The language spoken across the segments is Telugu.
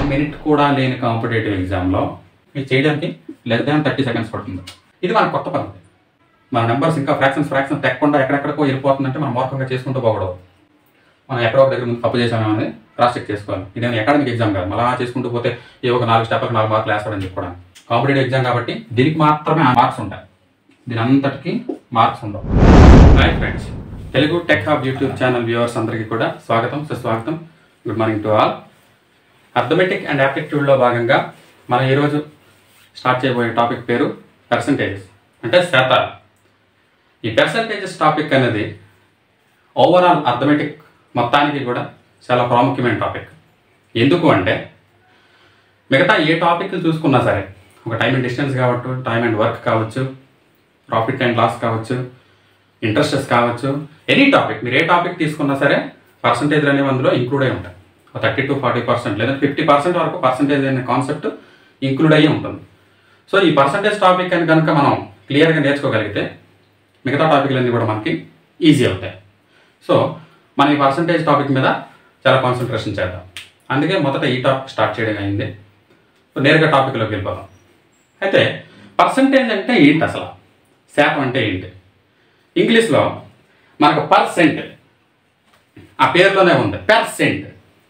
వన్ మినిట్ కూడా లేని కాంపిటేటివ్ ఎగ్జామ్లో మీరు చేయడానికి లెస్ దాన్ థర్టీ సెకండ్స్ పడుతుంది ఇది మన కొత్త పద్ధతి మన నెంబర్స్ ఇంకా ఫ్రాక్షన్స్ ఫ్రాక్షన్స్ తెక్కకుండా ఎక్కడెక్కడికో వెళ్ళిపోతుందంటే మనం మూర్ఖంగా చేసుకుంటూ పోకూడదు మనం ఎక్కడో ఒక దగ్గర ముందు తప్పు చేసామని క్రాస్ చెక్ చేసుకోవాలి ఇదేమైనా అకాడమిక్ ఎగ్జామ్ కాదు మళ్ళీ చేసుకుంటూ పోతే ఏ ఒక నాలుగు స్టెప్లకు నాలుగు మార్కులు వేస్తాడని చెప్పుకోవడానికి కాంపిటేటివ్ ఎగ్జామ్ కాబట్టి దీనికి మాత్రమే మార్క్స్ ఉంటాయి దీని అంతటికి మార్క్స్ ఉండవు hi friends Telugu tech hub YouTube channel viewers అందరికీ కూడా స్వాగతం సుస్వాగతం good morning to all arithmetic and యాప్టిట్యూడ్లో భాగంగా మనం ఈరోజు స్టార్ట్ చేయబోయే టాపిక్ పేరు పర్సంటేజెస్ అంటే శాతాలు ఈ పర్సంటేజెస్ టాపిక్ అనేది ఓవరాల్ అర్థమెటిక్ మొత్తానికి కూడా చాలా ప్రాముఖ్యమైన టాపిక్ ఎందుకు అంటే మిగతా ఏ టాపిక్లు చూసుకున్నా సరే ఒక టైం అండ్ డిస్టెన్స్ కావచ్చు టైం అండ్ వర్క్ కావచ్చు ప్రాఫిట్ అండ్ లాస్ కావచ్చు ఇంట్రెస్టెస్ కావచ్చు ఎనీ టాపిక్ మీరు ఏ టాపిక్ తీసుకున్నా సరే పర్సంటేజ్ అనేవి అందులో ఇంక్లూడ్ అయి ఉంటాయి థర్టీ టు ఫార్టీ పర్సెంట్ లేదా ఫిఫ్టీ పర్సెంట్ వరకు పర్సంటేజ్ అనే కాన్సెప్ట్ ఇంక్లూడ్ అయ్యి ఉంటుంది సో ఈ పర్సంటేజ్ టాపిక్ అని కనుక మనం క్లియర్గా నేర్చుకోగలిగితే మిగతా టాపిక్లన్నీ కూడా మనకి ఈజీ అవుతాయి సో మన ఈ పర్సంటేజ్ టాపిక్ మీద చాలా కాన్సన్ట్రేషన్ చేద్దాం అందుకే మొదట ఈ టాపిక్ స్టార్ట్ చేయడం అయింది సో నేరుగా టాపిక్లోకి వెళ్ళిపోదాం అయితే పర్సంటేజ్ అంటే ఏంటి అసలు శాతం అంటే ఏంటి ఇంగ్లీష్లో మనకు పర్సెంట్ ఆ పేరులోనే ఉంది పర్సెంట్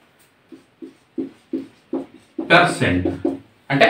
పర్సెంట్ అంటే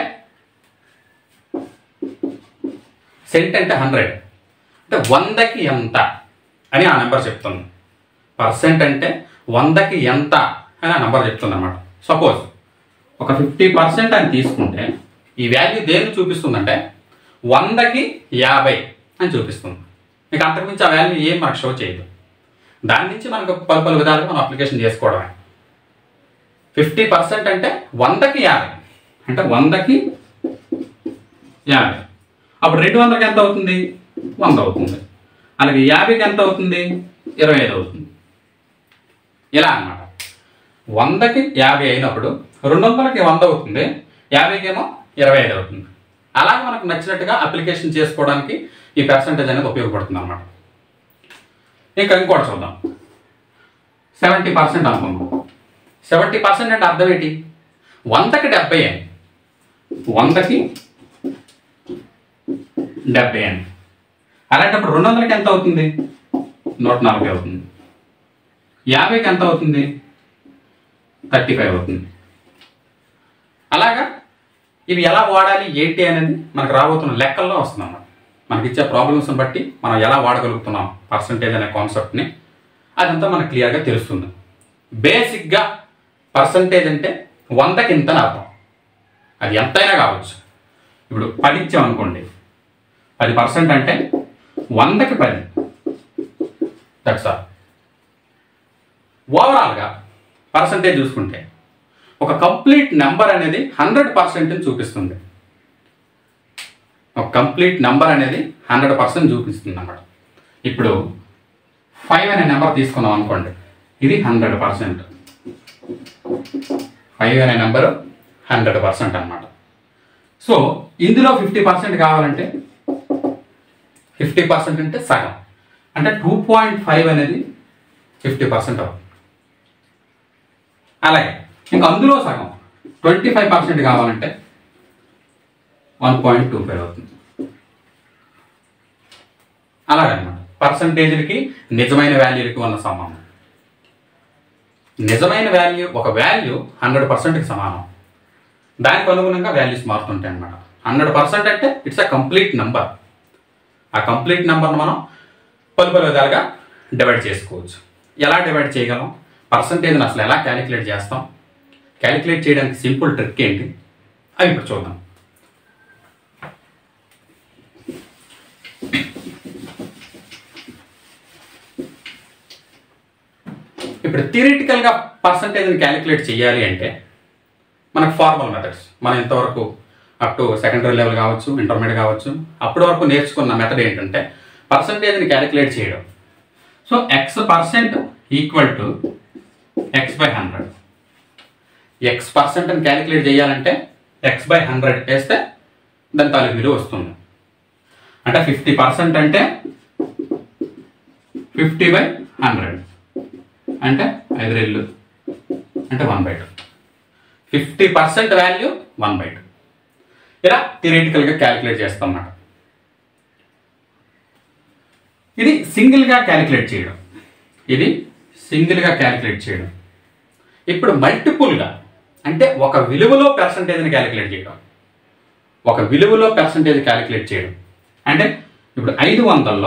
సెంట్ అంటే హండ్రెడ్ అంటే వందకి ఎంత అని ఆ నెంబర్ చెప్తుంది పర్సెంట్ అంటే వందకి ఎంత అని ఆ నెంబర్ చెప్తుంది అనమాట సపోజ్ ఒక ఫిఫ్టీ పర్సెంట్ అని తీసుకుంటే ఈ వాల్యూ దేన్ని చూపిస్తుందంటే వందకి యాభై అని చూపిస్తుంది మీకు అంతకుమించి ఆ వాల్యూ ఏం మనకు షో చేయదు దాని నుంచి మనకు పలు పలు విధాలుగా మనం అప్లికేషన్ చేసుకోవడమే ఫిఫ్టీ పర్సెంట్ అంటే వందకి యాభై అంటే వందకి యాభై అప్పుడు రెండు వందలకి ఎంత అవుతుంది వంద అవుతుంది అలాగే యాభైకి ఎంత అవుతుంది ఇరవై ఐదు అవుతుంది ఇలా అన్నమాట వందకి యాభై అయినప్పుడు రెండు వందలకి వంద అవుతుంది యాభైకి ఏమో ఇరవై ఐదు అవుతుంది అలాగే మనకు నచ్చినట్టుగా అప్లికేషన్ చేసుకోవడానికి ఈ పర్సంటేజ్ అనేది ఉపయోగపడుతుంది అనమాట ఇంకా ఇంకోటి చూద్దాం సెవెంటీ పర్సెంట్ అనుకుందాం సెవెంటీ పర్సెంట్ అంటే అర్థం ఏంటి వందకి డెబ్బై అని వందకి డెబ్బై అని అలాంటప్పుడు రెండు వందలకి ఎంత అవుతుంది నూట నలభై అవుతుంది యాభైకి ఎంత అవుతుంది థర్టీ ఫైవ్ అవుతుంది అలాగా ఇవి ఎలా వాడాలి ఏంటి అనేది మనకు రాబోతున్న లెక్కల్లో వస్తుంది అన్నమాట మనకి ఇచ్చే ప్రాబ్లమ్స్ని బట్టి మనం ఎలా వాడగలుగుతున్నాం పర్సంటేజ్ అనే కాన్సెప్ట్ని అదంతా మనకు క్లియర్గా తెలుస్తుంది బేసిక్గా పర్సంటేజ్ అంటే వందకి ఇంత అని అర్థం అది ఎంతైనా కావచ్చు ఇప్పుడు పది ఇచ్చాం అనుకోండి పది పర్సెంట్ అంటే వందకి పది దట్స్ ఆల్ ఓవరాల్గా పర్సంటేజ్ చూసుకుంటే ఒక కంప్లీట్ నెంబర్ అనేది హండ్రెడ్ పర్సెంట్ చూపిస్తుంది ఒక కంప్లీట్ నెంబర్ అనేది హండ్రెడ్ పర్సెంట్ చూపిస్తుంది అన్నమాట ఇప్పుడు ఫైవ్ అనే నెంబర్ తీసుకున్నాం అనుకోండి ఇది హండ్రెడ్ పర్సెంట్ ఫైవ్ అనే నెంబర్ హండ్రెడ్ పర్సెంట్ అనమాట సో ఇందులో ఫిఫ్టీ పర్సెంట్ కావాలంటే ఫిఫ్టీ పర్సెంట్ అంటే సగం అంటే టూ పాయింట్ ఫైవ్ అనేది ఫిఫ్టీ పర్సెంట్ అవుతుంది అలాగే ఇంకా అందులో సగం ట్వంటీ ఫైవ్ పర్సెంట్ కావాలంటే వన్ పాయింట్ టూ ఫైవ్ అవుతుంది అలాగనమాట పర్సంటేజ్లకి నిజమైన వాల్యూలకి ఉన్న సంబంధం నిజమైన వాల్యూ ఒక వాల్యూ హండ్రెడ్ పర్సెంట్కి సమానం దానికి అనుగుణంగా వాల్యూస్ మారుతుంటాయి అన్నమాట హండ్రెడ్ పర్సెంట్ అంటే ఇట్స్ అ కంప్లీట్ నెంబర్ ఆ కంప్లీట్ నెంబర్ను మనం పలు పలు విధాలుగా డివైడ్ చేసుకోవచ్చు ఎలా డివైడ్ చేయగలం పర్సంటేజ్ని అసలు ఎలా క్యాలిక్యులేట్ చేస్తాం క్యాలిక్యులేట్ చేయడానికి సింపుల్ ట్రిక్ ఏంటి అవి ఇప్పుడు చూద్దాం ఇప్పుడు థియరిటికల్గా పర్సంటేజ్ని క్యాలిక్యులేట్ చేయాలి అంటే మనకు ఫార్మల్ మెథడ్స్ మనం ఇంతవరకు అప్ టు సెకండరీ లెవెల్ కావచ్చు ఇంటర్మీడియట్ కావచ్చు అప్పటి వరకు నేర్చుకున్న మెథడ్ ఏంటంటే పర్సంటేజ్ని క్యాలిక్యులేట్ చేయడం so x percent equal to x by hundred x percent అని క్యాలిక్యులేట్ చేయాలంటే ఎక్స్ బై హండ్రెడ్ వేస్తే దాని తాలూకు విలువ వస్తుంది అంటే ఫిఫ్టీ పర్సెంట్ అంటే ఫిఫ్టీ బై హండ్రెడ్ అంటే ఐదు రెళ్ళు అంటే one by two fifty percent value one by two ఇలా థియరిటికల్గా క్యాలిక్యులేట్ చేస్తాం అన్నమాట ఇది సింగిల్గా క్యాలిక్యులేట్ చేయడం ఇది సింగిల్గా క్యాలిక్యులేట్ చేయడం ఇప్పుడు మల్టిపుల్గా అంటే ఒక విలువలో పర్సంటేజ్ని క్యాలిక్యులేట్ చేయడం ఒక విలువలో పర్సంటేజ్ క్యాలిక్యులేట్ చేయడం అంటే ఇప్పుడు ఐదు వందల్లో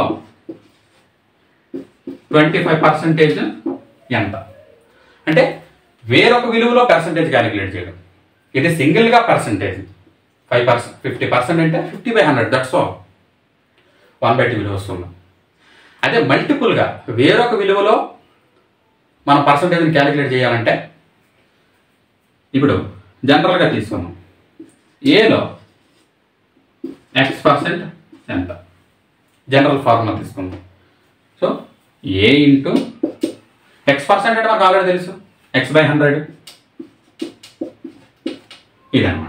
ట్వంటీ ఫైవ్ పర్సెంటేజ్ ఎంత అంటే వేరొక విలువలో పర్సంటేజ్ క్యాలిక్యులేట్ చేయడం ఇది సింగిల్గా percentage five percent fifty percent అంటే fifty by hundred that's all one by two విలువ వస్తుంది అదే మల్టిపుల్గా వేరొక విలువలో మనం పర్సంటేజ్ని క్యాలిక్యులేట్ చేయాలంటే ఇప్పుడు జనరల్గా తీసుకున్నాం ఏలో ఎక్స్ పర్సెంట్ ఎంత జనరల్ ఫార్ములా తీసుకుందాం so a into x percent అంటే మనకు ఆల్రెడీ తెలుసు ఎక్స్ బై హండ్రెడ్ ఇదన్నమాట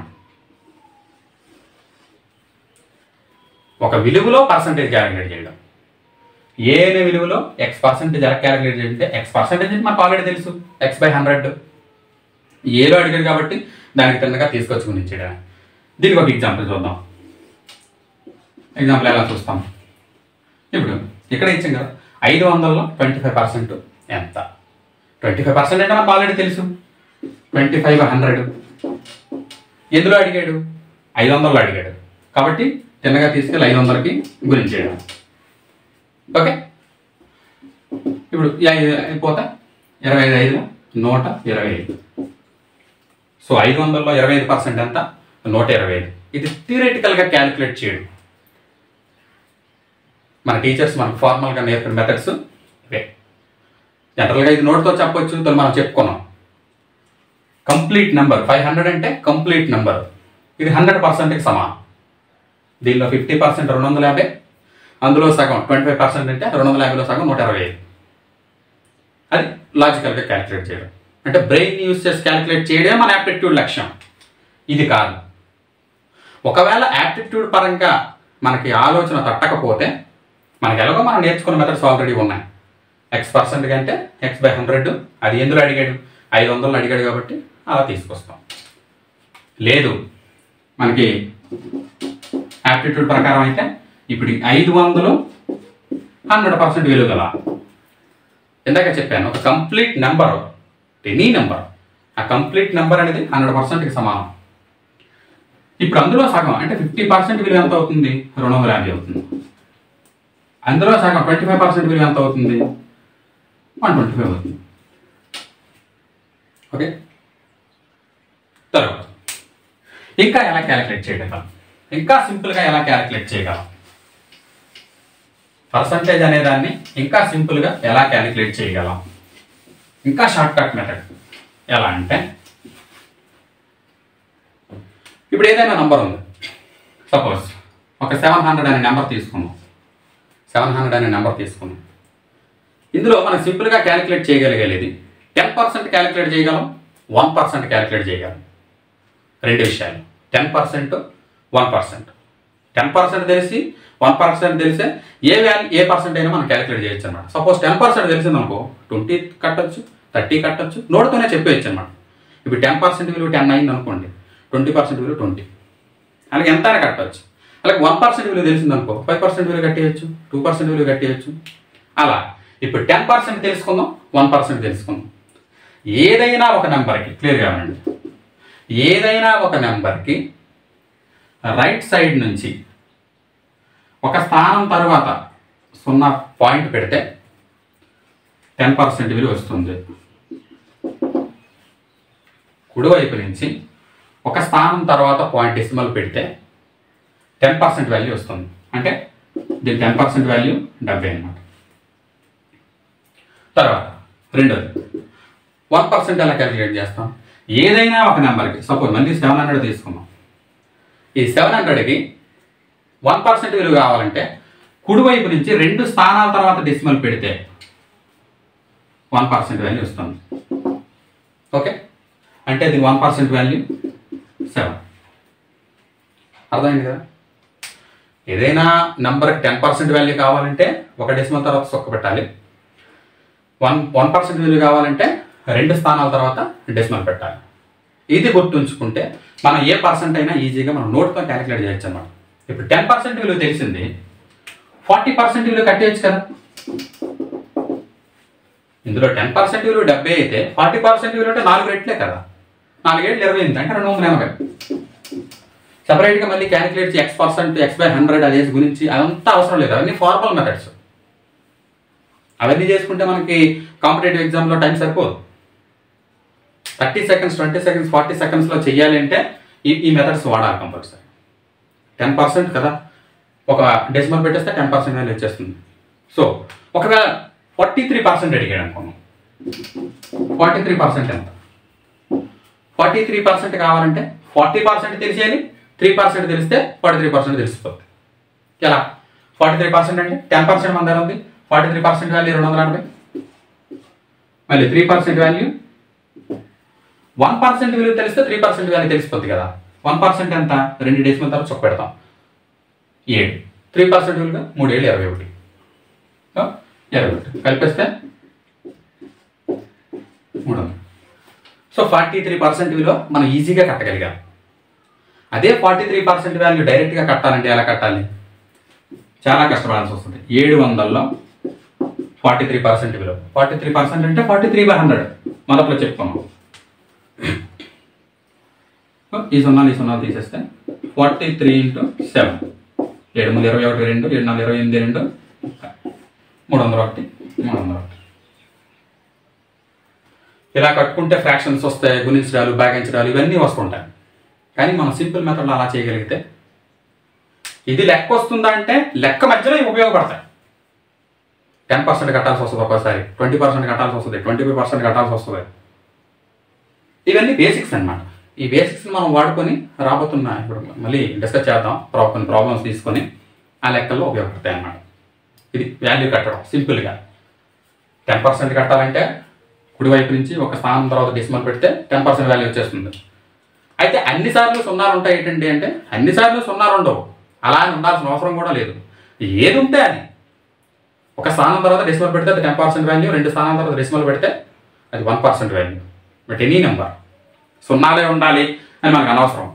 ఒక విలువలో పర్సంటేజ్ క్యాలిక్యులేట్ చేయడం ఏ అనే విలువలో ఎక్స్ పర్సెంటేజ్ ఎలా క్యాలిక్యులేట్ చేయంటే ఎక్స్ పర్సెంటేజ్ అంటే మనకు ఆల్రెడీ తెలుసు ఎక్స్ బై హండ్రెడ్ ఏలో అడిగాడు కాబట్టి దానికి తిన్నగా తీసుకొచ్చుకుని ఇచ్చాడు దీనికి ఒక ఎగ్జాంపుల్ చూద్దాం ఎగ్జాంపుల్ ఎలా చూస్తాం ఇప్పుడు ఇక్కడ ఇచ్చాం కదా ఐదు వందల్లో ట్వంటీ ఫైవ్ పర్సెంట్ ఎంత ట్వంటీ ఫైవ్ పర్సెంట్ అంటే మనకు ఆల్రెడీ తెలుసు ట్వంటీ ఫైవ్ హండ్రెడ్ ఎందులో అడిగాడు ఐదు వందల్లో అడిగాడు కాబట్టి తిన్నగా తీసుకెళ్ళి ఐదు వందలకి గురించాడు ఓకే ఇప్పుడు ఈ ఐదు అయిపోతా ఇరవై ఐదు ఐదు నూట ఇరవై ఐదు సో ఐదు వందల్లో ఇరవై ఐదు పర్సెంట్ ఎంత నూట ఇరవై ఐదు ఇది థియరిటికల్గా క్యాలిక్యులేట్ చేయడం మన టీచర్స్ మనకు ఫార్మల్గా నేర్పిన మెథడ్స్ ఇవే జనరల్గా ఇది నోట్తో చెప్పొచ్చు తను మనం చెప్పుకున్నాం కంప్లీట్ నెంబర్ ఫైవ్ హండ్రెడ్ అంటే కంప్లీట్ నెంబర్ ఇది హండ్రెడ్ పర్సెంట్కి సమానం దీనిలో ఫిఫ్టీ పర్సెంట్ రెండు వందల యాభై అందులో సగం ట్వంటీ ఫైవ్ పర్సెంట్ అంటే రెండు వందల యాభైలో సగం నూట ఇరవై ఐదు అది లాజికల్గా క్యాలిక్యులేట్ చేయడం అంటే బ్రెయిన్ యూస్ చేసి క్యాలిక్యులేట్ చేయడమే మన యాప్టిట్యూడ్ లక్ష్యం ఇది కాదు ఒకవేళ యాప్టిట్యూడ్ పరంగా మనకి ఆలోచన తట్టకపోతే మనకి ఎలాగో మనం నేర్చుకున్న మెథడ్స్ ఆల్రెడీ ఉన్నాయి ఎక్స్ పర్సెంట్ కంటే ఎక్స్ బై హండ్రెడ్ అది ఎందులో అడిగాడు ఐదు వందలు అడిగాడు కాబట్టి అలా తీసుకొస్తాం లేదు మనకి యాప్టిట్యూడ్ ప్రకారం అయితే ఇప్పుడు ఐదు వందలు హండ్రెడ్ పర్సెంట్ విలువ గల ఇందాక చెప్పాను ఒక కంప్లీట్ నెంబర్ ఎనీ నెంబర్ ఆ కంప్లీట్ నెంబర్ అనేది హండ్రెడ్ పర్సెంట్కి సమానం ఇప్పుడు అందులో సగం అంటే ఫిఫ్టీ పర్సెంట్ విలువ ఎంత అవుతుంది రెండు వందల యాభై అవుతుంది అందులో సగం ట్వంటీ ఫైవ్ పర్సెంట్ విలువ ఎంత అవుతుంది వన్ ట్వంటీ ఫైవ్ అవుతుంది ఓకే తర్వాత ఇంకా ఎలా క్యాలిక్యులేట్ చేయగలం ఇంకా సింపుల్గా ఎలా క్యాలిక్యులేట్ చేయగలం పర్సంటేజ్ అనే దాన్ని ఇంకా సింపుల్గా ఎలా క్యాలిక్యులేట్ చేయగలం ఇంకా షార్ట్ కట్ మెథడ్ ఎలా అంటే ఇప్పుడు ఏదైనా నంబర్ ఉంది సపోజ్ ఒక సెవెన్ హండ్రెడ్ అనే నెంబర్ తీసుకున్నాం సెవెన్ హండ్రెడ్ అనే నెంబర్ తీసుకున్నాం ఇందులో మనం సింపుల్గా క్యాలిక్యులేట్ చేయగలిగేది టెన్ పర్సెంట్ క్యాలిక్యులేట్ చేయగలం వన్ పర్సెంట్ క్యాలిక్యులేట్ చేయగలం రెండు విషయాలు ten percent one percent ten percent తెలిసి వన్ పర్సెంట్ తెలిసే ఏ వాల్యూ ఏ పర్సెంట్ అయినా మనం క్యాలిక్యులేట్ చేయొచ్చు అనమాట సపోజ్ టెన్ పర్సెంట్ తెలిసింది అనుకో ట్వంటీ కట్టొచ్చు థర్టీ కట్టొచ్చు నోటితోనే చెప్పేయచ్చు అనమాట ఇప్పుడు టెన్ పర్సెంట్ విలువ టెన్ అయింది అనుకోండి ట్వంటీ పర్సెంట్ విలువ ట్వంటీ అలాగే ఎంత అయినా కట్టవచ్చు అలాగే వన్ పర్సెంట్ విలువ తెలిసింది అనుకో ఫైవ్ పర్సెంట్ విలువ కట్టేయచ్చు టూ పర్సెంట్ విలువ కట్టేయచ్చు అలా ఇప్పుడు టెన్ పర్సెంట్ తెలుసుకుందాం వన్ పర్సెంట్ తెలుసుకుందాం ఏదైనా ఒక నెంబర్కి క్లియర్గా ఉండండి ఏదైనా ఒక నెంబర్కి రైట్ సైడ్ నుంచి ఒక స్థానం తర్వాత సున్నా పాయింట్ పెడితే టెన్ పర్సెంట్ విలువ వస్తుంది కుడివైపు నుంచి ఒక స్థానం తర్వాత పాయింట్ డెసిమల్ పెడితే టెన్ పర్సెంట్ వాల్యూ వస్తుంది అంటే దీని టెన్ పర్సెంట్ వాల్యూ డెబ్బై అనమాట తర్వాత రెండోది వన్ పర్సెంట్ ఎలా క్యాలిక్యులేట్ చేస్తాం ఏదైనా ఒక నెంబర్కి సపోజ్ మళ్ళీ సెవెన్ హండ్రెడ్ తీసుకున్నాం ఈ సెవెన్ హండ్రెడ్కి వన్ పర్సెంట్ విలువ కావాలంటే కుడివైపు నుంచి రెండు స్థానాల తర్వాత డెసిమల్ పెడితే వన్ పర్సెంట్ వాల్యూ వస్తుంది ఓకే అంటే ఇది వన్ పర్సెంట్ వాల్యూ సెవెన్ అర్థమైంది కదా ఏదైనా నెంబర్కి టెన్ పర్సెంట్ వాల్యూ కావాలంటే ఒక డెసిమల్ తర్వాత సొక్క పెట్టాలి వన్ వన్ పర్సెంట్ విలువ కావాలంటే రెండు స్థానాల తర్వాత డెసిమల్ పెట్టాలి ఇది గుర్తుంచుకుంటే మనం ఏ పర్సెంట్ అయినా ఈజీగా మనం నోట్తో క్యాలిక్యులేట్ చేయొచ్చు అనమాట ఇప్పుడు టెన్ పర్సెంట్ విలువ తెలిసింది ఫార్టీ పర్సెంట్ విలువ కట్టేయచ్చు కదా ఇందులో టెన్ పర్సెంట్ విలువ డెబ్బై అయితే ఫార్టీ పర్సెంట్ విలువ అంటే నాలుగు రెట్లే కదా నాలుగేళ్ళు ఇరవై ఎనిమిది అంటే రెండు వందల ఎనభై సపరేట్గా మళ్ళీ క్యాలిక్యులేట్ చేసి x percent x by hundred అదే గురించి అదంతా అవసరం లేదు అవన్నీ ఫార్మల్ మెథడ్స్ అవన్నీ చేసుకుంటే మనకి కాంపిటేటివ్ ఎగ్జామ్లో టైం సరిపోదు thirty seconds twenty seconds forty సెకండ్స్లో చెయ్యాలి అంటే ఈ ఈ మెథడ్స్ వాడాలి కంపల్సరీ టెన్ పర్సెంట్ కదా ఒక డెసిమల్ పెట్టేస్తే టెన్ పర్సెంట్ వాల్యూ వచ్చేస్తుంది సో ఒకవేళ ఫార్టీ త్రీ పర్సెంట్ అడిగాడు అనుకున్నాం ఫార్టీ త్రీ పర్సెంట్ ఎంత ఫార్టీ త్రీ పర్సెంట్ కావాలంటే ఫార్టీ పర్సెంట్ తెలిసేయాలి త్రీ పర్సెంట్ తెలిస్తే ఫార్టీ త్రీ పర్సెంట్ తెలిసిపోతుంది ఎలా ఫార్టీ త్రీ పర్సెంట్ అంటే టెన్ పర్సెంట్ మన దగ్గర ఉంది ఫార్టీ త్రీ పర్సెంట్ వాల్యూ రెండు వందల ఎనభై మళ్ళీ three percent value one percent విలువ తెలిస్తే త్రీ పర్సెంట్ వాల్యూ తెలిసిపోతుంది కదా వన్ పర్సెంట్ ఎంత రెండు డేస్ తర్వాత చొక్క పెడతాం ఏడు త్రీ పర్సెంట్ విలువ మూడు ఏళ్ళు ఇరవై ఒకటి సో, ఇరవై ఒకటి కలిపేస్తే మూడు వందలు సో ఫార్టీ త్రీ పర్సెంట్ విలువ మనం ఈజీగా కట్టగలిగాం అదే ఫార్టీ త్రీ పర్సెంట్ వాల్యూ డైరెక్ట్గా కట్టాలంటే ఎలా కట్టాలి చాలా కష్టపడాల్సి వస్తుంది ఏడు వందల్లో ఫార్టీ త్రీ పర్సెంట్ విలువ ఫార్టీ త్రీ పర్సెంట్ అంటే ఫార్టీ త్రీ బై హండ్రెడ్ మొదట్లో చెప్పుకున్నాం సో ఈ సున్నాలు ఈ సున్నాలు తీసేస్తే ఫార్టీ త్రీ ఇంటూ సెవెన్ ఏడు మూడు ఇరవై ఒకటి రెండు ఏడు నాలుగు ఇరవై ఎనిమిది రెండు మూడు వందల ఒకటి మూడు వందల ఒకటి ఇలా కట్టుకుంటే ఫ్రాక్షన్స్ వస్తాయి గుణించడాలు భాగించడాలు ఇవన్నీ వస్తుంటాయి కానీ మనం సింపుల్ మెథడ్లో అలా చేయగలిగితే ఇది లెక్క వస్తుందా అంటే లెక్క మధ్యలో ఇవి ఉపయోగపడతాయి టెన్ పర్సెంట్ కట్టాల్సి వస్తుంది ఒక్కోసారి ట్వంటీ పర్సెంట్ కట్టాల్సి వస్తుంది ట్వంటీ ఫైవ్ పర్సెంట్ కట్టాల్సి వస్తుంది ఇవన్నీ బేసిక్స్ అన్నమాట ఈ బేసిక్స్ మనం వాడుకొని రాబోతున్న ఇప్పుడు మళ్ళీ డిస్కస్ చేద్దాం ప్రా- కొన్ని ప్రాబ్లమ్స్ తీసుకొని ఆ లెక్కల్లో ఉపయోగపడతాయి అన్నమాట ఇది వాల్యూ కట్టడం సింపుల్గా టెన్ పర్సెంట్ కట్టాలంటే కుడివైపు నుంచి ఒక స్థానం తర్వాత డెసిమల్ పెడితే టెన్ పర్సెంట్ వాల్యూ వచ్చేస్తుంది అయితే అన్నిసార్లు సున్నాలు ఉంటాయి ఏంటంటే అంటే అన్నిసార్లు సున్నాలు ఉండవు అలా అని ఉండాల్సిన అవసరం కూడా లేదు ఏది ఉంటే అది ఒక స్థానం తర్వాత డెసిమల్ పెడితే అది టెన్ పర్సెంట్ వాల్యూ రెండు స్థానం తర్వాత డెసిమల్ పెడితే అది one percent value but any number సున్నాలే ఉండాలి అని మనకు అనవసరం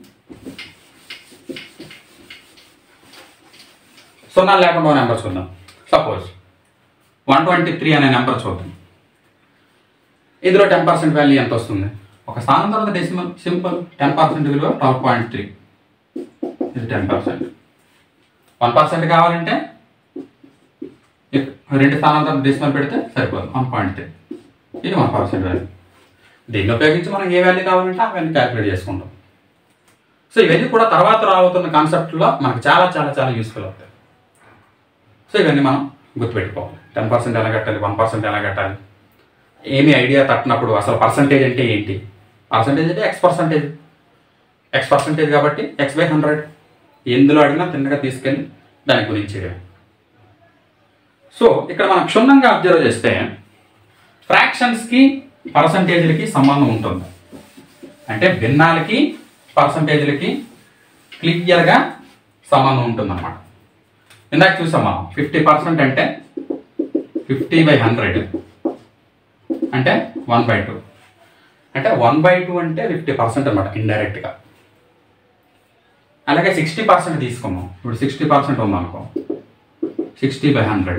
సున్నాలు లేకుండా ఒక నెంబర్ చూద్దాం సపోజ్ వన్ ట్వంటీ త్రీ అనే నెంబర్ చూద్దాం ఇందులో టెన్ పర్సెంట్ వాల్యూ ఎంత వస్తుంది ఒక స్థానం తర్వాత డెసిమల్ సింపుల్ టెన్ పర్సెంట్ విలువ ట్వెల్వ్ పాయింట్ త్రీ ఇది టెన్ పర్సెంట్ వన్ పర్సెంట్ కావాలంటే ఇక్- రెండు స్థానాల తర్వాత డెసిమల్ పెడితే సరిపోదు వన్ పాయింట్ త్రీ ఇది వన్ పర్సెంట్ వాల్యూ దీన్ని ఉపయోగించి మనం ఏ వాల్యూ కావాలంటే ఆ వాల్యూ క్యాలిక్యులేట్ చేసుకుంటాం సో ఇవన్నీ కూడా తర్వాత రాబోతున్న కాన్సెప్ట్లో మనకు చాలా చాలా చాలా యూస్ఫుల్ అవుతాయి సో ఇవన్నీ మనం గుర్తుపెట్టుకోవాలి టెన్ పర్సెంట్ ఎలా కట్టాలి వన్ పర్సెంట్ ఎలా కట్టాలి ఏమి ఐడియా తట్టినప్పుడు అసలు పర్సంటేజ్ అంటే ఏంటి పర్సంటేజ్ అంటే ఎక్స్ పర్సంటేజ్ ఎక్స్ పర్సంటేజ్ కాబట్టి ఎక్స్ బై హండ్రెడ్ ఎందులో అడిగినా తిన్నగా తీసుకెళ్ళి దాని గురించి సో ఇక్కడ మనం క్షుణ్ణంగా అబ్జర్వ్ చేస్తే ఫ్రాక్షన్స్కి పర్సంటేజ్లకి సంబంధం ఉంటుంది అంటే భిన్నాలకి పర్సంటేజ్లకి క్లియర్గా సంబంధం ఉంటుందన్నమాట ఇందాక చూసాం మనం ఫిఫ్టీ పర్సెంట్ అంటే ఫిఫ్టీ బై హండ్రెడ్ అంటే వన్ బై టూ అంటే వన్ బై టూ అంటే ఫిఫ్టీ పర్సెంట్ అనమాట ఇండైరెక్ట్గా అలాగే సిక్స్టీ పర్సెంట్ తీసుకున్నాం ఇప్పుడు సిక్స్టీ పర్సెంట్ ఉందనుకో సిక్స్టీ బై హండ్రెడ్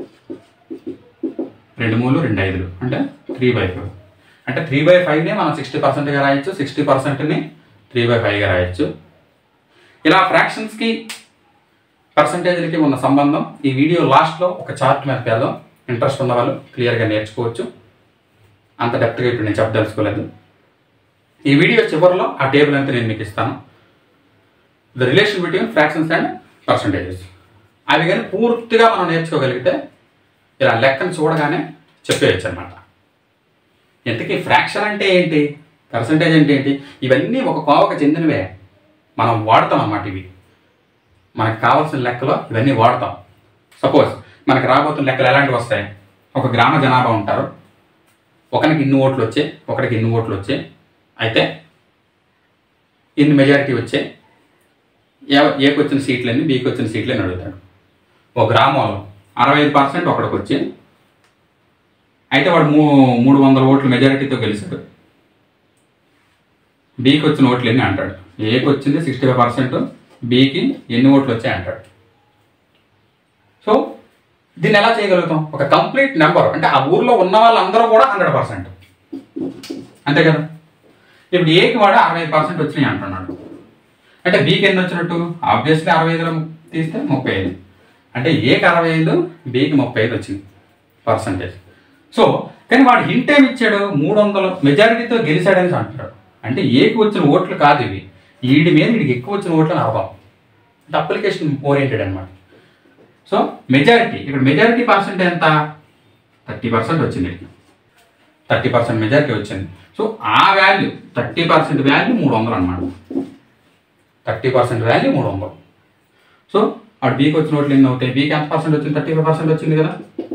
రెండు మూడు రెండు ఐదులు అంటే త్రీ బై ఫైవ్ అంటే త్రీ బై ఫైవ్ని మనం సిక్స్టీ పర్సెంట్గా రాయొచ్చు సిక్స్టీ పర్సెంట్ని త్రీ బై ఫైవ్గా రాయొచ్చు ఇలా ఫ్రాక్షన్స్కి పర్సంటేజ్లకి ఉన్న సంబంధం ఈ వీడియో లాస్ట్లో ఒక చార్ట్ మీద పెడదాం ఇంట్రెస్ట్ ఉన్న వాళ్ళు క్లియర్గా నేర్చుకోవచ్చు అంత డెప్త్గా ఇప్పుడు నేను చెప్పదలుచుకోలేదు ఈ వీడియో చివరిలో ఆ టేబుల్ అంతా నేను మీకు ఇస్తాను the relation between fractions and percentages అవి కానీ పూర్తిగా మనం నేర్చుకోగలిగితే ఇలా లెక్కను చూడగానే చెప్పేయచ్చు అనమాట ఇంతకీ ఫ్రాక్షన్ అంటే ఏంటి పర్సంటేజ్ అంటే ఏంటి ఇవన్నీ ఒక కోవకు చెందినవే మనం వాడతాం అన్నమాట ఇవి మనకు కావాల్సిన లెక్కలో ఇవన్నీ వాడతాం సపోజ్ మనకు రాబోతున్న లెక్కలు ఎలాంటివి వస్తాయి ఒక గ్రామ జనాభా ఉంటారు ఒకరికి ఇన్ని ఓట్లు వచ్చాయి ఒకరికి ఇన్ని ఓట్లు వచ్చాయి అయితే ఇన్ని మెజారిటీ వచ్చాయి ఏ ఏకి వచ్చిన సీట్లన్నీ బీకి వచ్చిన సీట్లని అడుగుతాడు ఒక గ్రామంలో అరవై ఐదు పర్సెంట్ ఒకడికి వచ్చి అయితే వాడు మూ మూడు వందల ఓట్ల మెజారిటీతో గెలిచాడు బీకి వచ్చిన ఓట్లు ఎన్ని అంటాడు ఏకి వచ్చింది సిక్స్టీ ఫైవ్ పర్సెంట్ బీకి ఎన్ని ఓట్లు వచ్చాయి అంటాడు సో దీన్ని ఎలా చేయగలుగుతాం ఒక కంప్లీట్ నెంబర్ అంటే ఆ ఊర్లో ఉన్న వాళ్ళందరూ కూడా హండ్రెడ్ పర్సెంట్ అంతే కదా ఇప్పుడు ఏకి వాడు అరవై ఐదు పర్సెంట్ వచ్చినాయి అంటున్నాడు అంటే బీకి ఎన్ని వచ్చినట్టు ఆబ్వియస్లీ అరవై ఐదులో తీస్తే ముప్పై ఐదు అంటే ఏకి అరవై ఐదు బీకి ముప్పై ఐదు వచ్చింది పర్సంటేజ్ సో కానీ వాడు హింట్ ఏమి ఇచ్చాడు మూడు వందలు మెజారిటీతో గెలిచాడని అంటాడు అంటే ఏకి వచ్చిన ఓట్లు కాదు ఇవి ఈడి మీద వీడికి ఎక్కువ వచ్చిన ఓట్లు అని అర్థం అంటే అప్లికేషన్ ఓరియంటెడ్ అనమాట సో మెజారిటీ ఇక్కడ మెజారిటీ పర్సెంట్ ఎంత థర్టీ పర్సెంట్ వచ్చింది థర్టీ పర్సెంట్ మెజారిటీ వచ్చింది సో ఆ వాల్యూ థర్టీ పర్సెంట్ వాల్యూ మూడు వందలు అనమాట థర్టీ పర్సెంట్ వాల్యూ మూడు వందలు సో అటు బీకి వచ్చిన ఓట్లు ఎన్ని అవుతాయి బీకి ఎంత పర్సెంట్ వచ్చింది థర్టీ ఫైవ్ పర్సెంట్ వచ్చింది కదా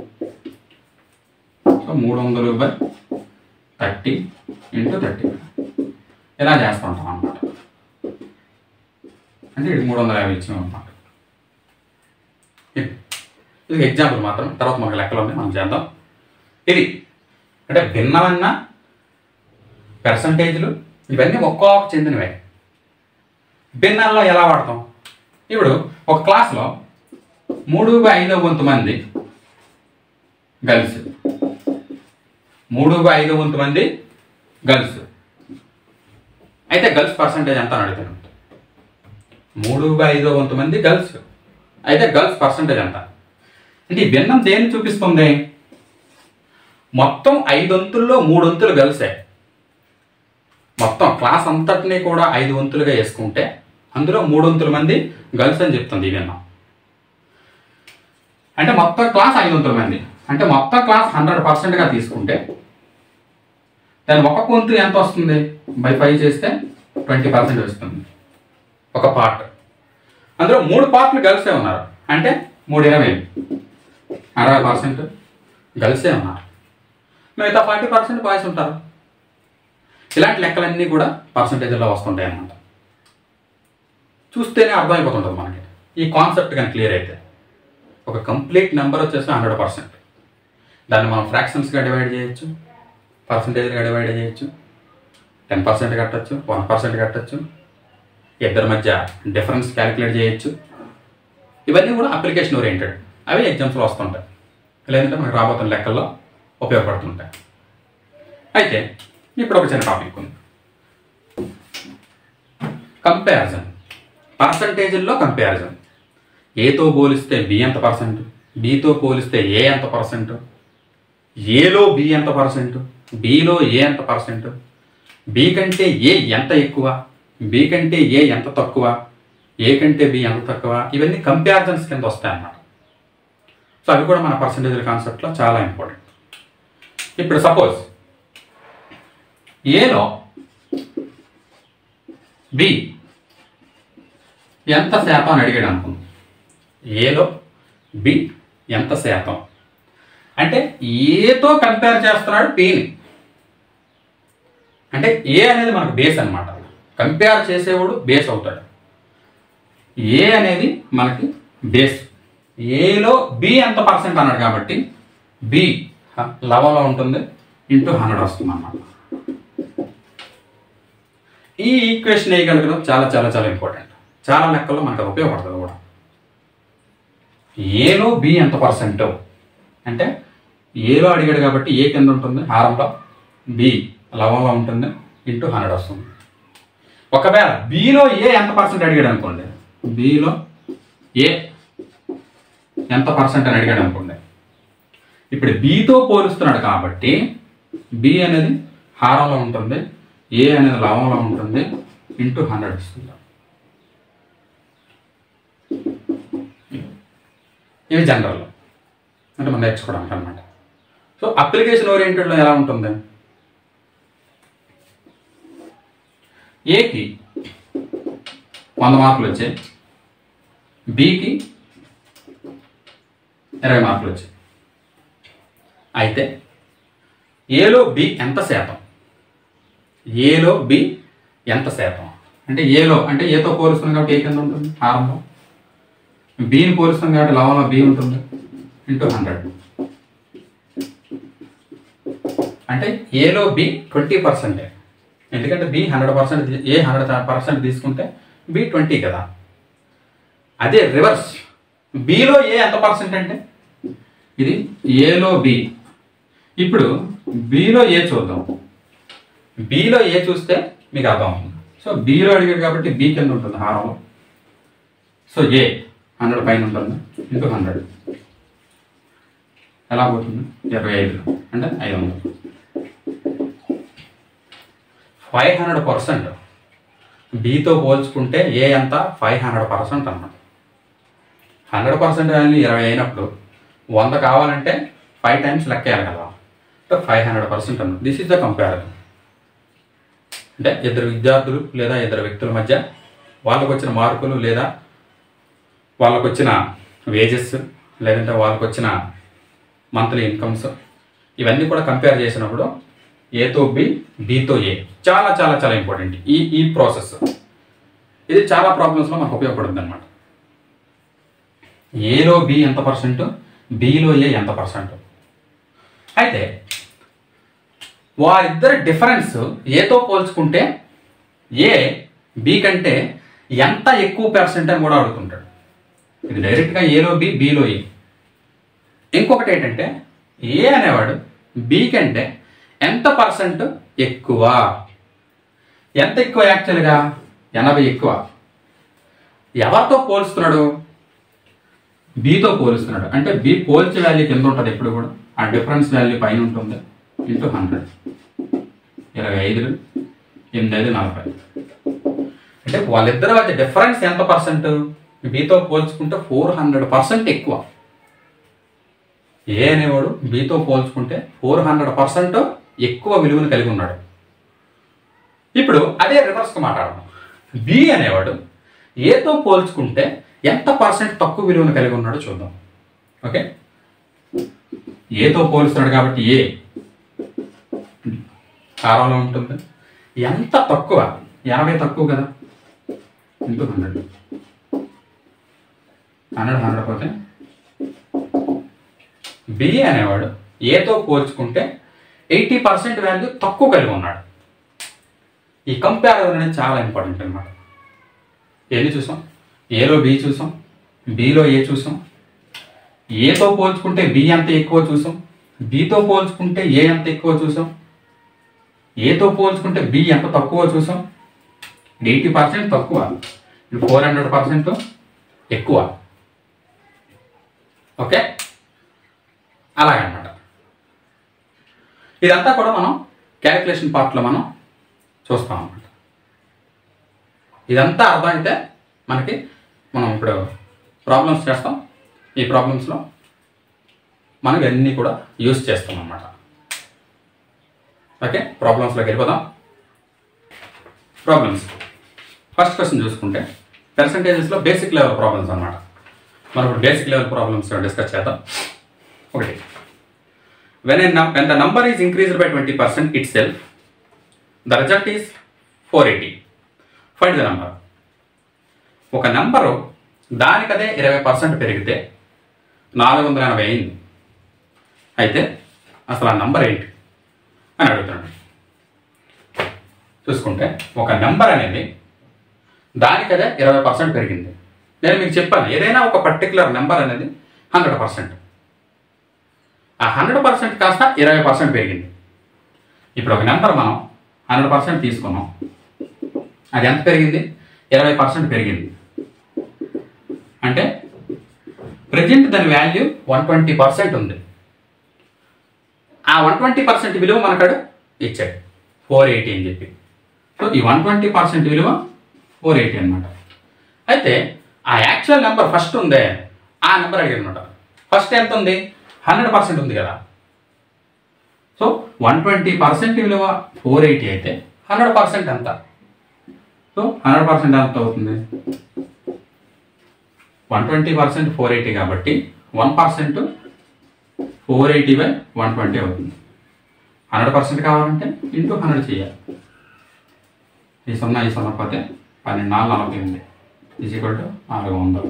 సో మూడు వందలు బై థర్టీ ఇంటూ థర్టీ ఇలా చేస్తూ ఉంటాం అన్నమాట అంటే ఇది మూడు వందల యాభై ఇచ్చినాం అనమాట ఇది ఇది ఎగ్జాంపుల్ మాత్రం తర్వాత మనకు లెక్కలు ఉన్నాయి మనం చేద్దాం ఇది అంటే భిన్నమన్న పెర్సంటేజ్లు ఇవన్నీ ఒక్కొక్క చెందినవే భిన్నాల్లో ఎలా వాడతాం ఇప్పుడు ఒక క్లాస్లో మూడు బై ఐదో వంతు మంది గర్ల్స్ మూడు బై ఐదో వంతు మంది గర్ల్స్ అయితే గర్ల్స్ పర్సంటేజ్ ఎంత అని అడుగుతాను మూడు బై ఐదో వంతు మంది గర్ల్స్ అయితే గర్ల్స్ పర్సంటేజ్ ఎంత అంటే ఈ భిన్నం దేన్ని చూపిస్తుంది మొత్తం ఐదు వంతుల్లో మూడు వంతులు గర్ల్సే మొత్తం క్లాస్ అంతటినీ కూడా ఐదు వంతులుగా వేసుకుంటే అందులో మూడు వంతుల మంది గర్ల్స్ అని చెప్తుంది ఈ భిన్నం అంటే మొత్తం క్లాస్ ఐదు వంతుల మంది అంటే మొత్తం క్లాస్ హండ్రెడ్ పర్సెంట్గా తీసుకుంటే దాని ఒక్కొక్క వంతు ఎంత వస్తుంది బై ఫైవ్ చేస్తే ట్వంటీ పర్సెంట్ వస్తుంది ఒక పార్ట్ అందులో మూడు పార్ట్లు గర్ల్సే ఉన్నారు అంటే మూడు ఇరవై అరవై పర్సెంట్ గర్ల్సే ఉన్నారు మిగతా ఫార్టీ పర్సెంట్ బాయ్స్ ఉంటారు ఇలాంటి లెక్కలన్నీ కూడా పర్సంటేజ్లో వస్తుంటాయి అన్నమాట చూస్తేనే అర్థమైపోతుంటుంది మనకి ఈ కాన్సెప్ట్ కానీ క్లియర్ అయితే ఒక కంప్లీట్ నెంబర్ వచ్చేసి హండ్రెడ్ పర్సెంట్ దాన్ని మనం ఫ్రాక్షన్స్గా డివైడ్ చేయొచ్చు పర్సంటేజ్గా డివైడ్ చేయొచ్చు టెన్ పర్సెంట్ కట్టచ్చు వన్ పర్సెంట్ కట్టచ్చు ఇద్దరి మధ్య డిఫరెన్స్ క్యాలిక్యులేట్ చేయొచ్చు ఇవన్నీ కూడా అప్లికేషన్ ఓరియంటెడ్ అవి ఎగ్జామ్స్లో వస్తుంటాయి లేదంటే మనకు రాబోతున్న లెక్కల్లో ఉపయోగపడుతుంటాయి అయితే ఇప్పుడు ఒక చిన్న టాపిక్ ఉంది కంపారిజన్ పర్సంటేజ్లో కంపారిజన్ ఏతో పోలిస్తే బి ఎంత పర్సెంట్ బితో పోలిస్తే ఏ ఎంత పర్సెంట్ ఏలో బి ఎంత పర్సెంట్ బిలో ఏ ఎంత పర్సెంట్ బి కంటే ఏ ఎంత ఎక్కువ బి కంటే ఏ ఎంత తక్కువ ఏ కంటే బి ఎంత తక్కువ ఇవన్నీ కంపారిజన్స్ కింద వస్తాయి అన్నమాట సో అవి కూడా మన పర్సంటేజ్ కాన్సెప్ట్లో చాలా ఇంపార్టెంట్ ఇప్పుడు సపోజ్ ఏలో బి ఎంత శాతం అని అడిగాడు అనుకుందాం ఏలో బి ఎంత శాతం అంటే ఏతో కంపేర్ చేస్తున్నాడు బిని అంటే ఏ అనేది మనకు బేస్ అన్నమాట కంపేర్ చేసేవాడు బేస్ అవుతాడు ఏ అనేది మనకి బేస్ ఏలో బి ఎంత పర్సెంట్ అన్నాడు కాబట్టి బి లెవెల్లో ఉంటుంది ఇంటూ హండ్రెడ్ వస్తుంది అన్నమాట ఈ ఈక్వేషన్ వేయగలగడం చాలా చాలా చాలా ఇంపార్టెంట్ చాలా లెక్కల్లో మనకు అది ఉపయోగపడుతుంది కూడా ఏలో బి ఎంత పర్సెంట్ అంటే ఏలో అడిగాడు కాబట్టి ఏ కింద ఉంటుంది హారంలో బి లవంలో ఉంటుంది ఇంటూ హండ్రెడ్ వస్తుంది ఒకవేళ బిలో ఏ ఎంత పర్సెంట్ అడిగాడు అనుకోండి బిలో ఏ ఎంత పర్సెంట్ అని అడిగాడు అనుకోండి ఇప్పుడు బితో పోలుస్తున్నాడు కాబట్టి బి అనేది హారంలో ఉంటుంది ఏ అనేది లవంలో ఉంటుంది ఇంటూ హండ్రెడ్ వస్తుంది ఇవి జనరల్ అంటే మనం నేర్చుకోవడానికి అనమాట సో అప్లికేషన్ ఓరియంటెడ్లో ఎలా ఉంటుంది ఏకి వంద మార్కులు వచ్చాయి బికి ఇరవై మార్కులు వచ్చాయి అయితే ఏలో బి ఎంత శాతం ఏలో బి ఎంత శాతం అంటే ఏలో అంటే ఏతో పోలుస్తుంది కాబట్టి ఏ కింద ఉంటుంది హారంలో బిని పోలుస్తుంది కాబట్టి లవంలో బి ఉంటుంది ఇంటూ హండ్రెడ్ అంటే ఏలో బి ట్వంటీ పర్సెంటే ఎందుకంటే b hundred percent a hundred percent తీసుకుంటే బి ట్వంటీ కదా అదే రివర్స్ బిలో ఏ ఎంత పర్సెంట్ అంటే ఇది ఏలో బి ఇప్పుడు బిలో ఏ చూద్దాం బిలో ఏ చూస్తే మీకు అర్థం అవుతుంది సో బిలో అడిగాడు కాబట్టి బి కింద ఉంటుంది హారంలో సో ఏ హండ్రెడ్ పైన ఉంటుంది ఇంటూ హండ్రెడ్ ఎలా పోతుంది ఇరవై ఐదు అంటే ఐదు వందలు ఫైవ్ హండ్రెడ్ పర్సెంట్ బితో పోల్చుకుంటే ఏ ఎంత ఫైవ్ హండ్రెడ్ పర్సెంట్ అన్నమాట హండ్రెడ్ పర్సెంట్ వాల్యూ ఇరవై అయినప్పుడు వంద కావాలంటే ఫైవ్ టైమ్స్ లెక్కేయాలి కదా అంటే ఫైవ్ హండ్రెడ్ పర్సెంట్ అన్నమాట దిస్ ఇస్ ద కంపారిజన్ అంటే ఇద్దరు విద్యార్థులు లేదా ఇద్దరు వ్యక్తుల మధ్య వాళ్ళకు వచ్చిన మార్కులు లేదా వాళ్ళకు వచ్చిన వేజెస్ లేదంటే వాళ్ళకు వచ్చిన మంత్లీ ఇన్కమ్స్ ఇవన్నీ కూడా కంపేర్ చేసినప్పుడు ఏతో బి బితో ఏ చాలా చాలా చాలా ఇంపార్టెంట్ ఈ ఈ ప్రాసెస్ ఇది చాలా ప్రాబ్లమ్స్లో మనకు ఉపయోగపడుతుంది అనమాట ఏలో బి ఎంత పర్సెంట్ బిలో ఏ ఎంత పర్సెంట్ అయితే వారిద్దరి డిఫరెన్స్ ఏతో పోల్చుకుంటే ఏ బి కంటే ఎంత ఎక్కువ పర్సెంట్ అని కూడా అడుగుతుంటాడు ఇది డైరెక్ట్గా ఏలో బి బిలో ఏ ఇంకొకటి ఏంటంటే ఏ అనేవాడు బి కంటే ఎంత పర్సెంట్ ఎక్కువ ఎంత ఎక్కువ యాక్చువల్గా ఎనభై ఎక్కువ ఎవరితో పోల్స్తున్నాడు బితో పోలుస్తున్నాడు అంటే బి పోల్చే వాల్యూ కింద ఉంటుంది ఎప్పుడు కూడా ఆ డిఫరెన్స్ వాల్యూ పైన ఉంటుంది ఇంటూ హండ్రెడ్ ఇరవై ఐదులు ఎనిమిది ఐదు నలభై అంటే వాళ్ళిద్దరి మధ్య డిఫరెన్స్ ఎంత పర్సెంట్ బితో పోల్చుకుంటే ఫోర్ హండ్రెడ్ పర్సెంట్ ఎక్కువ ఏ అనేవాడు బితో పోల్చుకుంటే ఫోర్ హండ్రెడ్ పర్సెంట్ ఎక్కువ విలువను కలిగి ఉన్నాడు ఇప్పుడు అదే రివర్స్గా మాట్లాడదాం బి అనేవాడు ఏతో పోల్చుకుంటే ఎంత పర్సెంట్ తక్కువ విలువను కలిగి ఉన్నాడో చూద్దాం ఓకే ఏతో పోలుస్తున్నాడు కాబట్టి ఏ కారంలో ఉంటుంది ఎంత తక్కువ ఎనభై తక్కువ కదా ఇంటూ హండ్రెడ్ హండ్రెడ్ హండ్రెడ్ పోతే బి అనేవాడు ఏతో పోల్చుకుంటే ఎయిటీ పర్సెంట్ వాల్యూ తక్కువ కలిగి ఉన్నాడు ఈ కంపారిజన్ అనేది చాలా ఇంపార్టెంట్ అనమాట ఎన్ని చూసాం ఏలో బి చూసాం బిలో ఏ చూసాం ఏతో పోల్చుకుంటే బి ఎంత ఎక్కువ చూసాం బితో పోల్చుకుంటే ఏ ఎంత ఎక్కువ చూసాం ఏతో పోల్చుకుంటే బి ఎంత తక్కువ చూసాం ఎయిటీ పర్సెంట్ తక్కువ ఫోర్ హండ్రెడ్ పర్సెంట్ ఎక్కువ ఓకే అలాగనమాట ఇదంతా కూడా మనం క్యాలిక్యులేషన్ పార్ట్లో మనం చూస్తాం అన్నమాట ఇదంతా అర్థమైతే మనకి మనం ఇప్పుడు ప్రాబ్లమ్స్ చేస్తాం ఈ ప్రాబ్లమ్స్లో మనం ఇవన్నీ కూడా యూస్ చేస్తాం అన్నమాట ఓకే ప్రాబ్లమ్స్లోకి వెళ్ళిపోదాం ప్రాబ్లమ్స్ ఫస్ట్ క్వశ్చన్ చూసుకుంటే పర్సంటేజెస్లో బేసిక్ లెవెల్ ప్రాబ్లమ్స్ అన్నమాట మనం ఇప్పుడు బేసిక్ లెవెల్ ప్రాబ్లమ్స్ డిస్కస్ చేద్దాం ఒకటి when when the number is increased by twenty percent itself the result is four eighty find the number ఒక నంబరు దానికదే ఇరవై పర్సెంట్ పెరిగితే నాలుగు వందల ఎనభై అయింది అయితే అసలు ఆ నంబర్ ఏంటి అని అడుగుతున్నాడు చూసుకుంటే ఒక నెంబర్ అనేది దానికదే ఇరవై పర్సెంట్ పెరిగింది నేను మీకు చెప్పాను ఏదైనా ఒక పర్టికులర్ నెంబర్ అనేది హండ్రెడ్ పర్సెంట్ ఆ హండ్రెడ్ పర్సెంట్ కాస్త ఇరవై పర్సెంట్ పెరిగింది ఇప్పుడు ఒక నెంబర్ మనం హండ్రెడ్ పర్సెంట్ తీసుకున్నాం అది ఎంత పెరిగింది ఇరవై పర్సెంట్ పెరిగింది అంటే ప్రజెంట్ దాని వాల్యూ వన్ ట్వంటీ పర్సెంట్ ఉంది ఆ వన్ ట్వంటీ పర్సెంట్ విలువ మనకాడు ఇచ్చాడు ఫోర్ ఎయిటీ అని చెప్పి సో ఈ వన్ ట్వంటీ పర్సెంట్ విలువ ఫోర్ ఎయిటీ అనమాట అయితే ఆ యాక్చువల్ నెంబర్ ఫస్ట్ ఉందే ఆ నెంబర్ అడిగాడు అనమాట ఫస్ట్ ఎంత ఉంది హండ్రెడ్ పర్సెంట్ ఉంది కదా సో వన్ ట్వంటీ పర్సెంట్ విలువ ఫోర్ ఎయిటీ అయితే హండ్రెడ్ పర్సెంట్ ఎంత సో హండ్రెడ్ పర్సెంట్ ఎంత అవుతుంది one twenty percent four eighty కాబట్టి one percent four eighty by one twenty అవుతుంది హండ్రెడ్ పర్సెంట్ కావాలంటే ఇంటూ హండ్రెడ్ చేయాలి ఈ సున్నా ఈ సున్నా పోతే పన్నెండు నాలుగు నలభై ఎనిమిది ఈజ్ ఈక్వల్ టు నాలుగు వందలు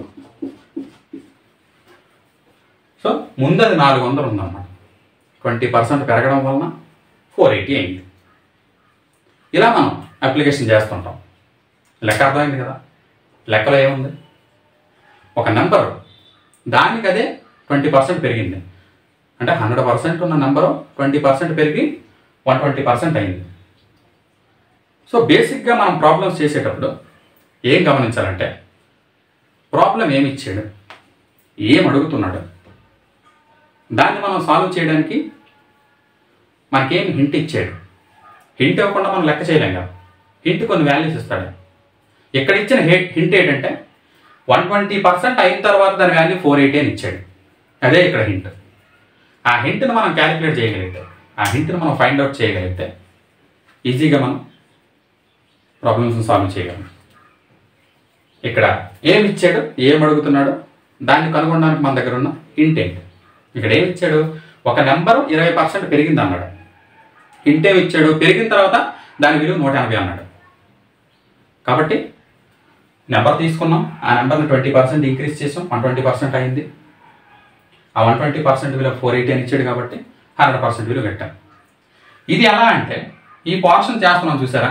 సో ముందు అది నాలుగు వందలు ఉందన్నమాట ట్వంటీ పర్సెంట్ పెరగడం వలన ఫోర్ ఎయిటీ అయింది ఇలా మనం అప్లికేషన్ చేస్తుంటాం లెక్క అర్థమైంది కదా లెక్కలో ఏముంది ఒక నెంబర్ దానికి అదే ట్వంటీ పర్సెంట్ పెరిగింది అంటే హండ్రెడ్ పర్సెంట్ ఉన్న నెంబరు ట్వంటీ పర్సెంట్ పెరిగి వన్ ట్వంటీ పర్సెంట్ అయింది సో బేసిక్గా మనం ప్రాబ్లమ్స్ చేసేటప్పుడు ఏం గమనించాలంటే ప్రాబ్లం ఏమి ఇచ్చాడు ఏం అడుగుతున్నాడు దాన్ని మనం సాల్వ్ చేయడానికి మనకేం హింట్ ఇచ్చాడు హింట్ ఇవ్వకుండా మనం లెక్క చేయలేం కదా హింట్ కొన్ని వాల్యూస్ ఇస్తాడు ఇక్కడ ఇచ్చిన హింట్ ఏంటంటే వన్ ట్వంటీ పర్సెంట్ అయిన తర్వాత దాని వాల్యూ ఫోర్ ఎయిటీ అని ఇచ్చాడు అదే ఇక్కడ హింట్ ఆ హింట్ని మనం క్యాలిక్యులేట్ చేయగలిగితే ఆ హింట్ని మనం ఫైండ్ అవుట్ చేయగలిగితే ఈజీగా మనం ప్రాబ్లమ్స్ని సాల్వ్ చేయగలం ఇక్కడ ఏమి ఇచ్చాడు ఏం అడుగుతున్నాడు దాన్ని కనుగొనడానికి మన దగ్గర ఉన్న హింట్ ఏంటి ఇక్కడ ఏమి ఇచ్చాడు ఒక నెంబరు ఇరవై పర్సెంట్ పెరిగింది అన్నాడు హింట్ ఏమి ఇచ్చాడు పెరిగిన తర్వాత దాని విలువ నూట ఎనభై అన్నాడు కాబట్టి నెంబర్ తీసుకున్నాం ఆ నెంబర్ని ట్వంటీ పర్సెంట్ ఇంక్రీజ్ చేసాం వన్ ట్వంటీ పర్సెంట్ అయింది ఆ వన్ ట్వంటీ పర్సెంట్ విలువ ఫోర్ ఎయిటీ అని ఇచ్చాడు కాబట్టి హండ్రెడ్ పర్సెంట్ విలువ కట్టాం ఇది ఎలా అంటే ఈ పోర్షన్ చేస్తున్నాం చూసారా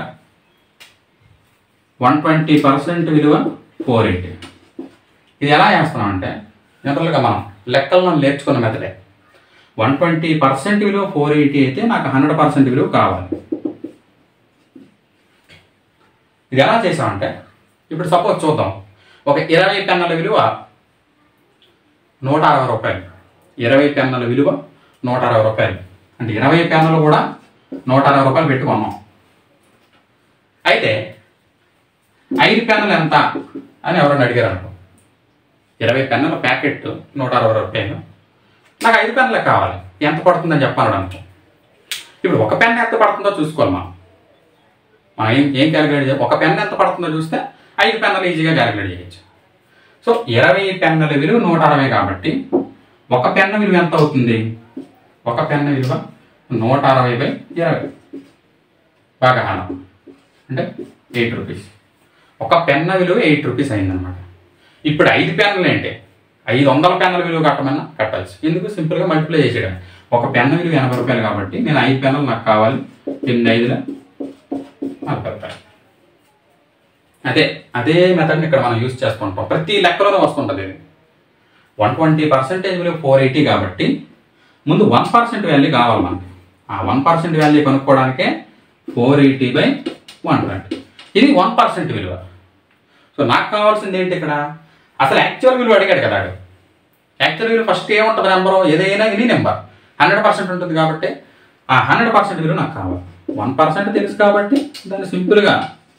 వన్ ట్వంటీ పర్సెంట్ విలువ ఫోర్ ఎయిటీ ఇది ఎలా చేస్తున్నాం అంటే జనరల్గా మనం లెక్కలను నేర్చుకున్న మెథడే వన్ ట్వంటీ పర్సెంట్ విలువ ఫోర్ ఎయిటీ అయితే నాకు హండ్రెడ్ పర్సెంట్ విలువ కావాలి ఇది ఎలా చేసామంటే ఇప్పుడు సపోజ్ చూద్దాం ఒక ఇరవై పెన్నుల విలువ నూట అరవై రూపాయలు ఇరవై పెన్నుల విలువ నూట అరవై రూపాయలు అంటే ఇరవై పెన్నులు కూడా నూట అరవై రూపాయలు పెట్టుకున్నాం అయితే ఐదు పెన్నులు ఎంత అని ఎవరైనా అడిగారు అనుకో ఇరవై పెన్నుల ప్యాకెట్ నూట అరవై రూపాయలు నాకు ఐదు పెన్నులే కావాలి ఎంత పడుతుందని చెప్పాను అనుకో ఇప్పుడు ఒక పెన్ ఎంత పడుతుందో చూసుకోవాలి మనం మనం ఏం ఏం క్యాలిక్యులేట్ చేయాలి ఒక పెన్ ఎంత పడుతుందో చూస్తే ఐదు పెన్నులు ఈజీగా క్యాలిక్యులేట్ చేయొచ్చు సో ఇరవై పెన్నుల విలువ నూట అరవై కాబట్టి ఒక పెన్ను విలువ ఎంత అవుతుంది ఒక పెన్ను విలువ నూట అరవై బై ఇరవై బాగా హానం అంటే ఎయిట్ రూపీస్ ఒక పెన్న విలువ ఎయిట్ రూపీస్ అయిందనమాట ఇప్పుడు ఐదు పెన్నులు ఏంటి ఐదు వందల పెన్నుల విలువ కట్టమన్నా కట్టాల్సి ఎందుకు సింపుల్గా మల్టిప్లై చేసేయడం ఒక పెన్న విలువ ఎనభై రూపాయలు కాబట్టి నేను ఐదు పెన్నులు నాకు కావాలి ఎనిమిది ఐదుల నలభై రూపాయలు అదే అదే మెథడ్ని ఇక్కడ మనం యూజ్ చేస్తుంటాం ప్రతి లెక్కలోనే వస్తుంటుంది ఇది వన్ ట్వంటీ పర్సెంటేజ్ విలువ ఫోర్ ఎయిటీ కాబట్టి ముందు వన్ పర్సెంట్ వాల్యూ కావాలి మనకి ఆ వన్ పర్సెంట్ వాల్యూ కనుక్కోవడానికే four eighty by one twenty ఇది వన్ పర్సెంట్ విలువ సో నాకు కావాల్సింది ఏంటి ఇక్కడ అసలు యాక్చువల్ విలువ అడిగాడు కదా ఆడు. యాక్చువల్ విలువ ఫస్ట్ ఏముంటుంది నెంబరు ఏదైనా ఎనీ నెంబర్ హండ్రెడ్ పర్సెంట్ ఉంటుంది కాబట్టి ఆ హండ్రెడ్ పర్సెంట్ విలువ నాకు కావాలి వన్ పర్సెంట్ తెలుసు కాబట్టి దాన్ని సింపుల్గా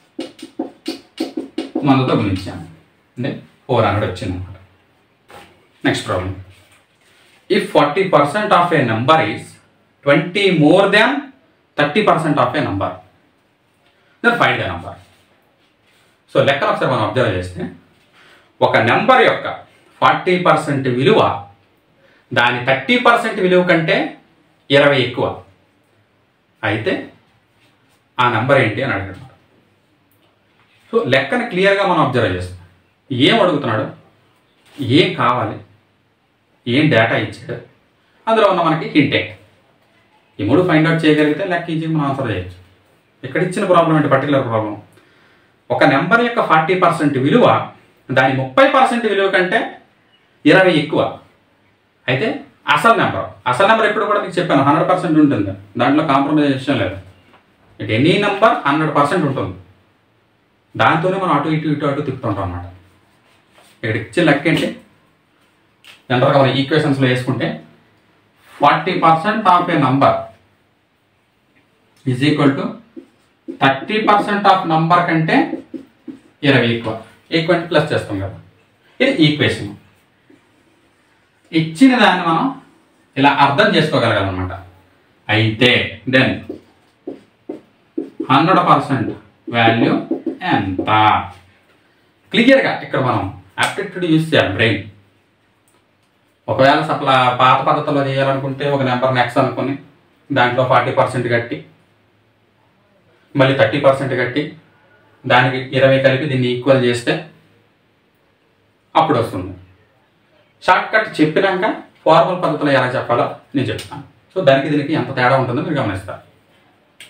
మందుతో గుణించాను అంటే ఫోర్ హండ్రెడ్ వచ్చింది అనమాట next problem if forty percent of a number is twenty more than thirty percent of a number then find the number so లెక్కను ఒకసారి మనం అబ్జర్వ్ చేస్తే ఒక నెంబర్ యొక్క ఫార్టీ పర్సెంట్ విలువ దాని థర్టీ పర్సెంట్ విలువ కంటే ఇరవై ఎక్కువ అయితే ఆ నెంబర్ ఏంటి అని అడిగాడు సో లెక్కని క్లియర్గా మనం అబ్జర్వ్ చేస్తాం ఏం అడుగుతున్నాడు ఏం కావాలి ఏం డేటా ఇచ్చాడు అందులో ఉన్న మనకి హింటే ఈ మూడు ఫైండ్ అవుట్ చేయగలిగితే లెక్క ఈజీ మనం ఆన్సర్ చేయొచ్చు ఇక్కడ ఇచ్చిన ప్రాబ్లం ఏంటి పర్టికులర్ ప్రాబ్లం ఒక నెంబర్ యొక్క ఫార్టీ పర్సెంట్ విలువ దాని ముప్పై పర్సెంట్ విలువ కంటే ఇరవై ఎక్కువ అయితే అసలు నెంబర్ అసలు నెంబర్ ఎప్పుడు కూడా మీకు చెప్పాను హండ్రెడ్ పర్సెంట్ ఉంటుంది దాంట్లో కాంప్రమైజేషన్ లేదు it any number hundred percent ఉంటుంది దాంతోనే మనం అటు ఇటు ఇటు అటు తిప్పుతుంటాం అన్నమాట ఇక్కడ ఇచ్చే లెక్క ఏంటి జనరల్గా మనం ఈక్వేషన్స్లో వేసుకుంటే forty percent of a number is equal to thirty percent of number కంటే ఇరవై ఎక్కువ ఈక్వల్ ప్లస్ చేస్తాం కదా ఇది ఈక్వేషన్ ఇచ్చిన దాన్ని మనం ఇలా అర్థం చేసుకోగలగాలన్నమాట అయితే దెన్ హండ్రెడ్ పర్సెంట్ వాల్యూ ఎంత క్లియర్గా ఇక్కడ మనం యాప్టిట్యూడ్ యూస్ చేయాలి బ్రెయిన్ ఒకవేళ అసలు ఆ పాత పద్ధతిలో చేయాలనుకుంటే ఒక నెంబర్ నెక్స్ట్ అనుకుని దాంట్లో ఫార్టీ పర్సెంట్ కట్టి మళ్ళీ థర్టీ పర్సెంట్ కట్టి దానికి ఇరవై కలిపి దీన్ని ఈక్వల్ చేస్తే అప్పుడు వస్తుంది షార్ట్ కట్ చెప్పినాక ఫార్మల్ పద్ధతిలో ఎలా చెప్పాలో నేను చెప్తాను సో దానికి దీనికి ఎంత తేడా ఉంటుందో మీరు గమనిస్తారు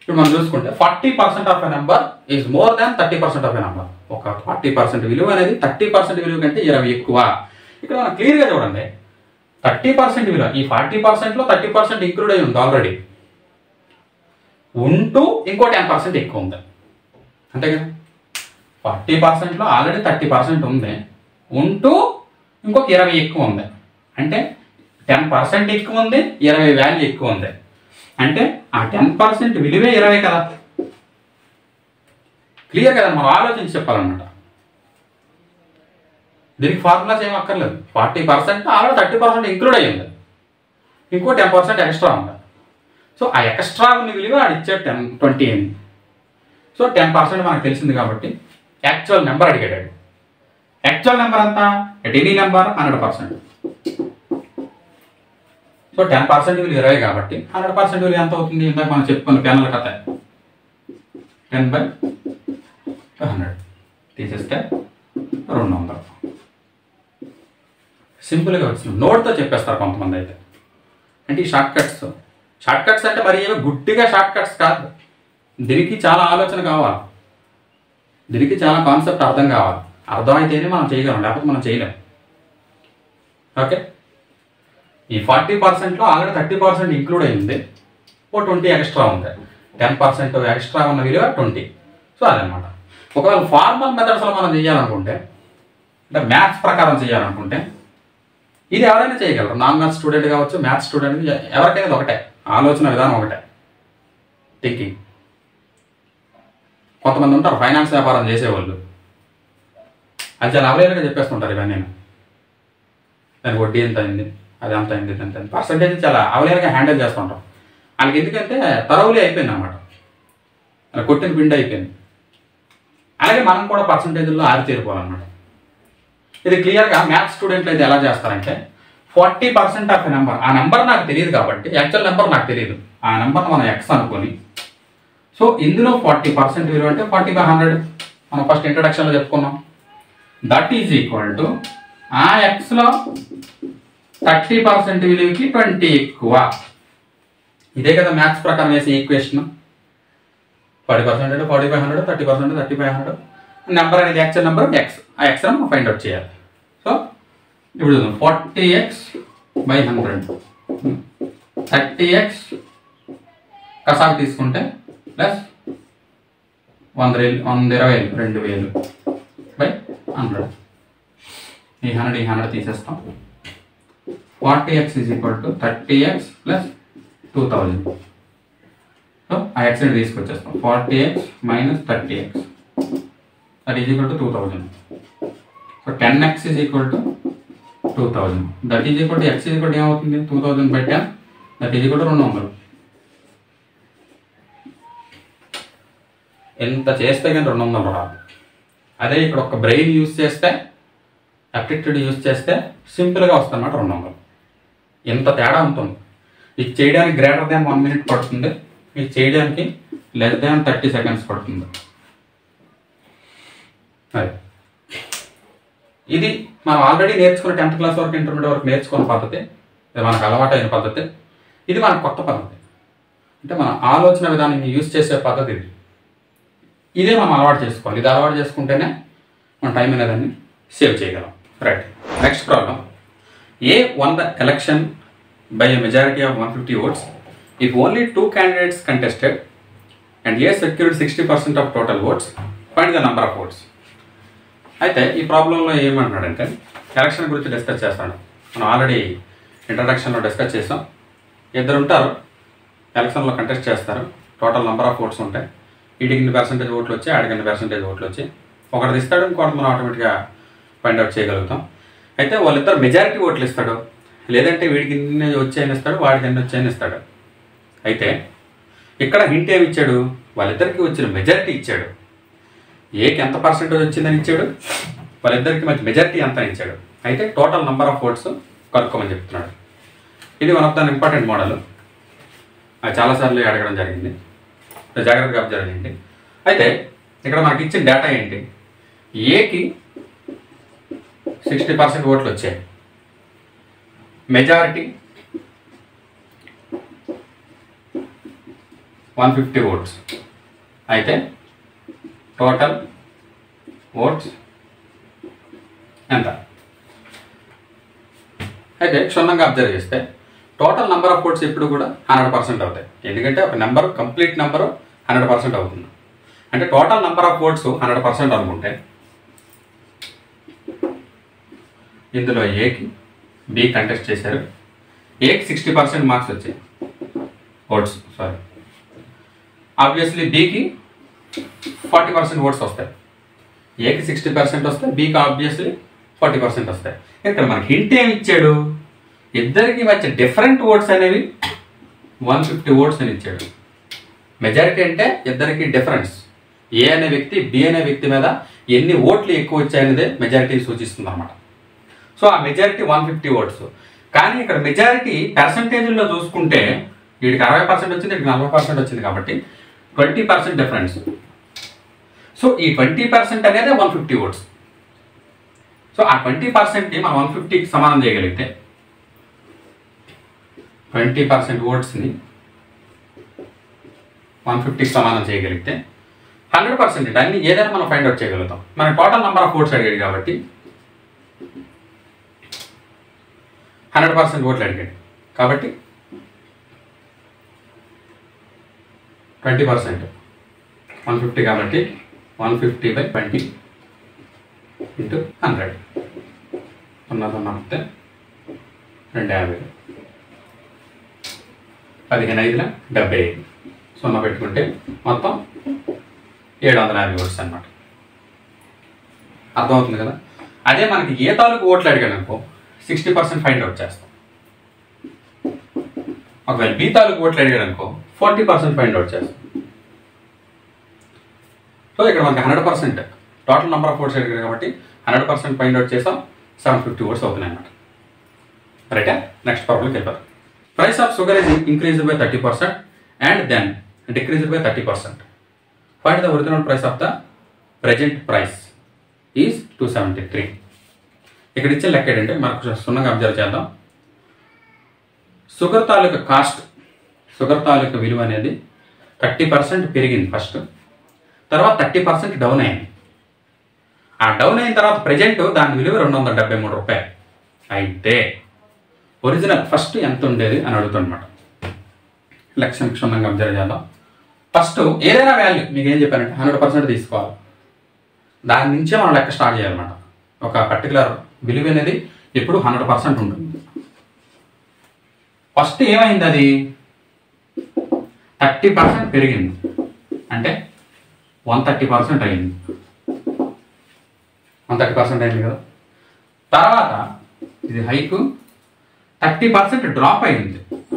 ఇప్పుడు మనం చూసుకుంటే forty percent of a number is more than thirty percent of a number ఒక ఫార్టీ పర్సెంట్ విలువ అనేది థర్టీ పర్సెంట్ విలువ కంటే ఇరవై ఎక్కువ ఇక్కడ మనం క్లియర్గా చూడండి థర్టీ పర్సెంట్ విలువ ఈ ఫార్టీ పర్సెంట్లో థర్టీ పర్సెంట్ ఇంక్లూడ్ అయి ఉంది ఆల్రెడీ ఉంటూ ఇంకో టెన్ పర్సెంట్ ఎక్కువ ఉంది అంతే కదా ఫార్టీ పర్సెంట్లో ఆల్రెడీ థర్టీ పర్సెంట్ ఉంది ఉంటూ ఇంకొక ఇరవై ఎక్కువ ఉంది అంటే టెన్ పర్సెంట్ ఎక్కువ ఉంది ఇరవై వాల్యూ ఎక్కువ ఉంది అంటే ఆ టెన్ పర్సెంట్ విలువే ఇరవై కదా క్లియర్ కదా మనం ఆలోచించి చెప్పాలన్నమాట దీనికి ఫార్ములాస్ ఏం అక్కర్లేదు forty percent already thirty percent include అయ్యింది ఇంకో టెన్ పర్సెంట్ ఎక్స్ట్రా ఉంది సో ఆ ఎక్స్ట్రా ఉన్న విలువ ఆడు ఇచ్చే టెన్ ట్వంటీ అయింది సో టెన్ పర్సెంట్ మనకు తెలిసింది కాబట్టి యాక్చువల్ నెంబర్ అడిగాడు యాక్చువల్ నెంబర్ అంతా at any number hundred percent so ten percent విలువ ఇరవై కాబట్టి హండ్రెడ్ పర్సెంట్ విలువ ఎంత అవుతుంది ఇందాక మనం చెప్పుకున్న పెన్నుల కథ టెన్ బై హండ్రెడ్ తీసేస్తే రెండు వందలు సింపుల్గా వచ్చింది నోట్తో చెప్పేస్తారు కొంతమంది అయితే అంటే ఈ షార్ట్ కట్స్ షార్ట్ కట్స్ అంటే మరి ఏమో గుడ్డిగా షార్ట్ కట్స్ కాదు దీనికి చాలా ఆలోచన కావాలి దీనికి చాలా కాన్సెప్ట్ అర్థం కావాలి అర్థమైతేనే మనం చేయగలం లేకపోతే మనం చేయలేం ఓకే ఈ ఫార్టీ పర్సెంట్లో ఆల్రెడీ థర్టీ పర్సెంట్ ఇంక్లూడ్ అయింది ఓ ట్వంటీ ఎక్స్ట్రా ఉంది టెన్ పర్సెంట్ ఎక్స్ట్రా ఉన్న విలువ ట్వంటీ సో అదనమాట ఒకవేళ ఫార్మల్ మెథడ్స్లో మనం చేయాలనుకుంటే అంటే మ్యాథ్స్ ప్రకారం చేయాలనుకుంటే ఇది ఎవరైనా చేయగలరు నాన్ మ్యాథ్స్ స్టూడెంట్ కావచ్చు మ్యాథ్స్ స్టూడెంట్ ఎవరికైనా ఇది ఒకటే ఆలోచన విధానం ఒకటే థింకింగ్ కొంతమంది ఉంటారు ఫైనాన్స్ వ్యాపారం చేసేవాళ్ళు అది చాలా అవలేలుగా చెప్పేస్తుంటారు ఇవన్నీ దానికి వడ్డీ ఎంత అయింది అది ఎంత అయింది ఇది ఎంత అయింది పర్సంటేజ్ చాలా అవలేలుగా హ్యాండిల్ చేస్తుంటాం వాళ్ళకి ఎందుకంటే తరవులే అయిపోయింది అనమాట అలా కొట్టిన పిండి అయిపోయింది అలాగే మనం కూడా పర్సంటేజ్లో ఆరితేరిపోవాలన్నమాట ఇది క్లియర్గా మ్యాథ్స్ స్టూడెంట్లు అయితే ఎలా చేస్తారంటే ఫార్టీ పర్సెంట్ ఆఫ్ నెంబర్ ఆ నెంబర్ నాకు తెలియదు కాబట్టి యాక్చువల్ నెంబర్ నాకు తెలియదు ఆ నెంబర్ మనం ఎక్స్ అనుకొని సో ఇందులో ఫార్టీ పర్సెంట్ విలువ అంటే ఫార్టీ బై హండ్రెడ్ మనం ఫస్ట్ ఇంట్రడక్షన్లో చెప్పుకున్నాం దట్ ఈజ్ ఈక్వల్ టు ఆ ఎక్స్లో థర్టీ పర్సెంట్ విలువకి ట్వంటీ ఎక్కువ ఇదే కదా మ్యాథ్స్ ప్రకారం వేసే ఈక్వేషన్ ఫార్టీ పర్సెంట్ అంటే forty five hundred thirty percent thirty five hundred number అనేది యాక్చువల్ నెంబర్ ఎక్స్ ఆ ఎక్స్ మనం ఫైండ్ అవుట్ చేయాలి సో ఇప్పుడు forty X by hundred thirty X కసాకు తీసుకుంటే ప్లస్ వంద వేలు వంద ఇరవై వేలు రెండు వేలు బై హండ్రెడ్ ఈ హండ్రెడ్ ఈ హండ్రెడ్ తీసేస్తాం forty X is equal to thirty X plus two thousand so ఆ ఎక్స్ అనేది తీసుకొచ్చేస్తాం forty X minus thirty X that is equal to two thousand so ten X is equal to two thousand that is equal to X is equal ఏమవుతుంది two thousand by ten that is equal to రెండు వందలు ఎంత చేస్తే కానీ రెండు వందలు రాదు అదే ఇక్కడ ఒక బ్రెయిన్ యూస్ చేస్తే అప్టిట్యూడ్ యూస్ చేస్తే సింపుల్గా వస్తుందన్నమాట రెండు వందలు ఎంత తేడా ఉంటుంది ఇది చేయడానికి గ్రేటర్ దాన్ వన్ మినిట్ పడుతుంది ఇది చేయడానికి లెస్ దాన్ థర్టీ సెకండ్స్ పడుతుంది అది ఇది మనం ఆల్రెడీ నేర్చుకున్న టెన్త్ క్లాస్ వరకు ఇంటర్మీడియట్ వరకు నేర్చుకున్న పద్ధతి ఇది మనకు అలవాటైన పద్ధతి ఇది మనకు కొత్త పద్ధతి అంటే మన ఆలోచన విధానాన్ని యూస్ చేసే పద్ధతి ఇది ఇదే మనం అలవాటు చేసుకోవాలి ఇది అలవాటు చేసుకుంటేనే మన టైం అనేదాన్ని సేవ్ చేయగలం right next problem A won the election by a majority of one fifty votes if only two candidates contested and A secured sixty percent of total votes find the number of votes అయితే ఈ ప్రాబ్లంలో ఏమంటున్నాడంటే ఎలక్షన్ గురించి డిస్కస్ చేస్తాడు మనం ఆల్రెడీ ఇంట్రడక్షన్లో డిస్కస్ చేసాం ఇద్దరు ఉంటారు ఎలక్షన్లో కంటెస్ట్ చేస్తారు టోటల్ నెంబర్ ఆఫ్ ఓట్స్ ఉంటాయి వీటికి ఇన్ని పర్సెంటేజ్ ఓట్లు వచ్చి ఆడికి ఇన్ని పర్సెంటేజ్ ఓట్లు వచ్చి ఒకటి ఇస్తాడు ఇంకోటి మనం ఆటోమేటిక్గా ఫైండ్ అవుట్ చేయగలుగుతాం అయితే వాళ్ళిద్దరు మెజారిటీ ఓట్లు ఇస్తాడు లేదంటే వీడికి ఇన్ని వచ్చాయని ఇస్తాడు వాడికి ఎన్ని వచ్చాయని ఇస్తాడు అయితే ఇక్కడ హింట్ ఏమి ఇచ్చాడు వాళ్ళిద్దరికి వచ్చిన మెజారిటీ ఇచ్చాడు ఏకి ఎంత పర్సెంటేజ్ వచ్చిందని ఇచ్చాడు వాళ్ళిద్దరికి మంచి మెజారిటీ ఎంత అని ఇచ్చాడు అయితే టోటల్ నెంబర్ ఆఫ్ ఓట్స్ కనుక్కోమని చెప్తున్నాడు ఇది one of the important model అది చాలాసార్లు అడగడం జరిగింది జాగ్రత్తగా అబ్జర్వ్ చేయండి అయితే ఇక్కడ మనకి ఇచ్చిన డేటా ఏంటి ఏకి సిక్స్టీ పర్సెంట్ ఓట్లు వచ్చాయి మెజారిటీ వన్ ఫిఫ్టీ ఓట్స్ అయితే టోటల్ ఓట్స్ ఎంత అయితే క్షుణ్ణంగా అబ్జర్వ్ చేస్తే టోటల్ నెంబర్ ఆఫ్ ఓట్స్ ఎప్పుడు కూడా హండ్రెడ్ పర్సెంట్ అవుతాయి ఎందుకంటే ఒక number complete number hundred percent అవుతుంది అంటే total number of votes hundred percent అనుకుంటే ఇందులో ఏకి బి కంటెస్ట్ చేశారు ఏకి సిక్స్టీ పర్సెంట్ మార్క్స్ వచ్చాయి ఓట్స్ సారీ ఆబ్వియస్లీ బికి ఫార్టీ పర్సెంట్ ఓట్స్ వస్తాయి ఏకి సిక్స్టీ పర్సెంట్ వస్తే బీకి ఆబ్వియస్లీ ఫార్టీ పర్సెంట్ వస్తాయి ఇక్కడ మనకి హింట్ ఏమి ఇచ్చాడు ఇద్దరికి మధ్య డిఫరెంట్ ఓట్స్ అనేవి వన్ ఫిఫ్టీ ఓట్స్ అని ఇచ్చాడు మెజారిటీ అంటే ఇద్దరికి డిఫరెన్స్ ఏ అనే వ్యక్తి బి అనే వ్యక్తి మీద ఎన్ని ఓట్లు ఎక్కువ వచ్చాయనేదే మెజారిటీ సూచిస్తుంది అనమాట సో ఆ మెజారిటీ వన్ ఫిఫ్టీ ఓట్స్ కానీ ఇక్కడ మెజారిటీ పర్సంటేజ్లో చూసుకుంటే వీడికి అరవై పర్సెంట్ వచ్చింది వీడికి నలభై పర్సెంట్ వచ్చింది కాబట్టి ట్వంటీ పర్సెంట్ డిఫరెన్స్ సో ఈ ట్వంటీ పర్సెంట్ అనేది వన్ ఫిఫ్టీ ఓట్స్ సో ఆ ట్వంటీ పర్సెంట్ని మనం వన్ ఫిఫ్టీకి సమానం చేయగలిగితే ట్వంటీ పర్సెంట్ ఓట్స్ని వన్ ఫిఫ్టీకి సమానం చేయగలిగితే హండ్రెడ్ పర్సెంట్ అన్ని ఏదైనా మనం ఫైండ్ అవుట్ చేయగలుగుతాం మన టోటల్ నెంబర్ ఆఫ్ ఓట్స్ అడిగాడు కాబట్టి హండ్రెడ్ పర్సెంట్ ఓట్లు అడిగాడు కాబట్టి ట్వంటీ పర్సెంట్ వన్ ఫిఫ్టీ కాబట్టి one fifty by twenty into hundred సున్నా సున్నా వస్తే రెండు యాభై పదిహేను ఐదుల డెబ్బై ఐదు సున్నా పెట్టుకుంటే మొత్తం ఏడు వందల యాభై ఓట్స్ అనమాట అర్థమవుతుంది కదా అదే మనకి ఏ తాలూకు ఓట్లు అడిగాడు అనుకో సిక్స్టీ పర్సెంట్ ఫైండ్ అవుట్ చేస్తాం ఒకవేళ బీ తాలూకు ఓట్లు అడిగాడు అనుకో ఫార్టీ పర్సెంట్ ఫైండ్ అవుట్ చేస్తాం సో ఇక్కడ మనకి hundred percent total number of votes అడిగాడు కాబట్టి హండ్రెడ్ పర్సెంట్ ఫైండ్ అవుట్ చేసాం సెవెన్ ఫిఫ్టీ ఓట్స్ అవుతున్నాయి అన్నమాట రైటా నెక్స్ట్ ప్రాబ్లంకి వెళ్ళారు price of sugar is increased by thirty percent and then decreased by thirty percent find the original price of the present price is two seventy three ఇక్కడ ఇచ్చే లెక్క ఏంటంటే మనకు సున్నంగా అబ్జర్వ్ చేద్దాం షుగర్ తాలూకా కాస్ట్ షుగర్ తాలూకా విలువ అనేది థర్టీ పర్సెంట్ పెరిగింది ఫస్ట్ తర్వాత థర్టీ పర్సెంట్ డౌన్ అయింది ఆ డౌన్ అయిన తర్వాత ప్రజెంట్ దాని విలువ రెండు వందల డెబ్బై మూడు రూపాయలు అయితే ఒరిజినల్ ఫస్ట్ ఎంత ఉండేది అని అడుగుతుందన్నమాట లక్ష్యం క్షుణ్ణంగా అబ్జర్వ్ చేద్దాం ఫస్ట్ ఏదైనా వాల్యూ మీకు ఏం చెప్పానంటే హండ్రెడ్ పర్సెంట్ తీసుకోవాలి దాని నుంచే మనం లెక్క స్టార్ట్ చేయాలన్నమాట ఒక పర్టికులర్ విలువ అనేది ఎప్పుడు హండ్రెడ్ పర్సెంట్ ఉంటుంది ఫస్ట్ ఏమైంది అది థర్టీ పర్సెంట్ పెరిగింది అంటే వన్ థర్టీ పర్సెంట్ అయింది వన్ థర్టీ పర్సెంట్ అయింది కదా తర్వాత ఇది హైక్ థర్టీ పర్సెంట్ డ్రాప్ అయింది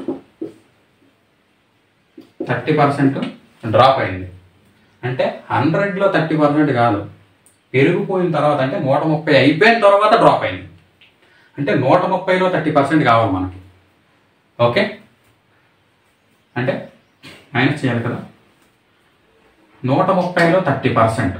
థర్టీ పర్సెంట్ డ్రాప్ అయింది అంటే హండ్రెడ్లో థర్టీ పర్సెంట్ కాదు పెరిగిపోయిన తర్వాత అంటే నూట ముప్పై అయిపోయిన తర్వాత డ్రాప్ అయింది అంటే నూట ముప్పైలో థర్టీ పర్సెంట్ కావాలి మనకి ఓకే అంటే మైనస్ చేయాలి కదా నూట ముప్పైలో థర్టీ పర్సెంట్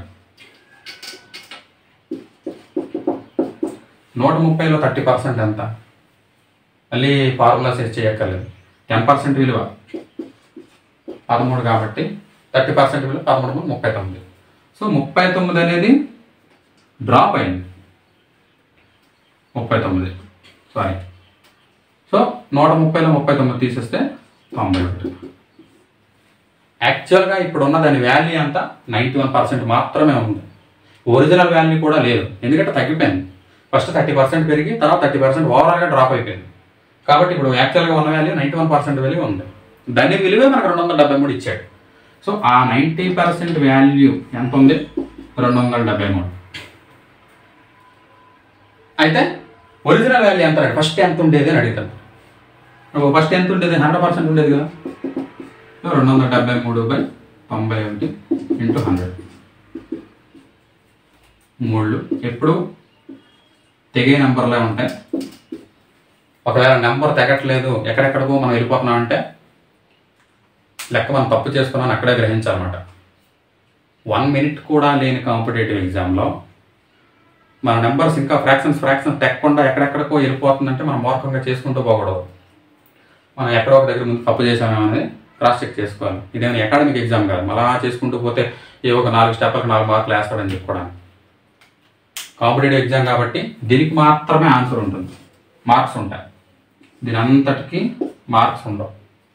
నూట ముప్పైలో థర్టీ పర్సెంట్ ఎంత మళ్ళీ ఫార్ములా సెట్ చేయక్కర్లేదు టెన్ పర్సెంట్ విలువ పదమూడు కాబట్టి థర్టీ పర్సెంట్ విలువ పదమూడు మూడు ముప్పై తొమ్మిది సో ముప్పై తొమ్మిది అనేది డ్రాప్ అయింది ముప్పై తొమ్మిది సారీ సో నూట ముప్పైలో ముప్పై తొమ్మిది తీసేస్తే తొంభై ఒకటి యాక్చువల్గా ఇప్పుడు ఉన్న దాని వాల్యూ అంతా నైంటీ వన్ పర్సెంట్ మాత్రమే ఉంది ఒరిజినల్ వాల్యూ కూడా లేదు ఎందుకంటే తగ్గిపోయింది ఫస్ట్ థర్టీ పర్సెంట్ పెరిగి తర్వాత థర్టీ పర్సెంట్ ఓవరాల్గా డ్రాప్ అయిపోయింది కాబట్టి ఇప్పుడు యాక్చువల్గా ఉన్న value ninety one percent value ఉంది దాని విలువే మనకు రెండు వందల డెబ్బై మూడు ఇచ్చాడు సో ఆ నైంటీ పర్సెంట్ వాల్యూ ఎంత ఉంది రెండు వందల డెబ్బై మూడు అయితే ఒరిజినల్ వాల్యూ ఎంత ఫస్ట్ ఎంత ఉండేది అని అడుగుతాను ఫస్ట్ ఎంత ఉండేది హండ్రెడ్ పర్సెంట్ ఉండేది కదా సో రెండు వందల డెబ్బై మూడు బై తొంభై ఒకటి ఇంటూ హండ్రెడ్ మూడు ఎప్పుడు తెగే నెంబర్లే ఉంటాయి ఒకవేళ నెంబర్ తెగట్లేదు ఎక్కడెక్కడికో మనం వెళ్ళిపోతున్నాం అంటే లెక్క మనం తప్పు చేసుకున్నాను అక్కడే గ్రహించాలన్నమాట వన్ మినిట్ కూడా లేని కాంపిటేటివ్ ఎగ్జామ్లో మన నెంబర్స్ ఇంకా ఫ్రాక్షన్స్ ఫ్రాక్షన్స్ తెక్కకుండా ఎక్కడెక్కడికో వెళ్ళిపోతుందంటే మనం మూర్ఖంగా చేసుకుంటూ పోకూడదు మనం ఎక్కడో ఒక దగ్గర ముందు తప్పు చేసామేమో అనేది క్రాస్ చెక్ చేసుకోవాలి ఇదేమైనా అకాడమిక్ ఎగ్జామ్ కాదు మళ్ళా చేసుకుంటూ పోతే ఏ ఒక నాలుగు స్టెప్లకు నాలుగు మార్కులు వేస్తాడని చెప్పుకోవడానికి కాంపిటేటివ్ ఎగ్జామ్ కాబట్టి దీనికి మాత్రమే ఆన్సర్ ఉంటుంది మార్క్స్ ఉంటాయి దీని అంతటికి మార్క్స్ ఉండవు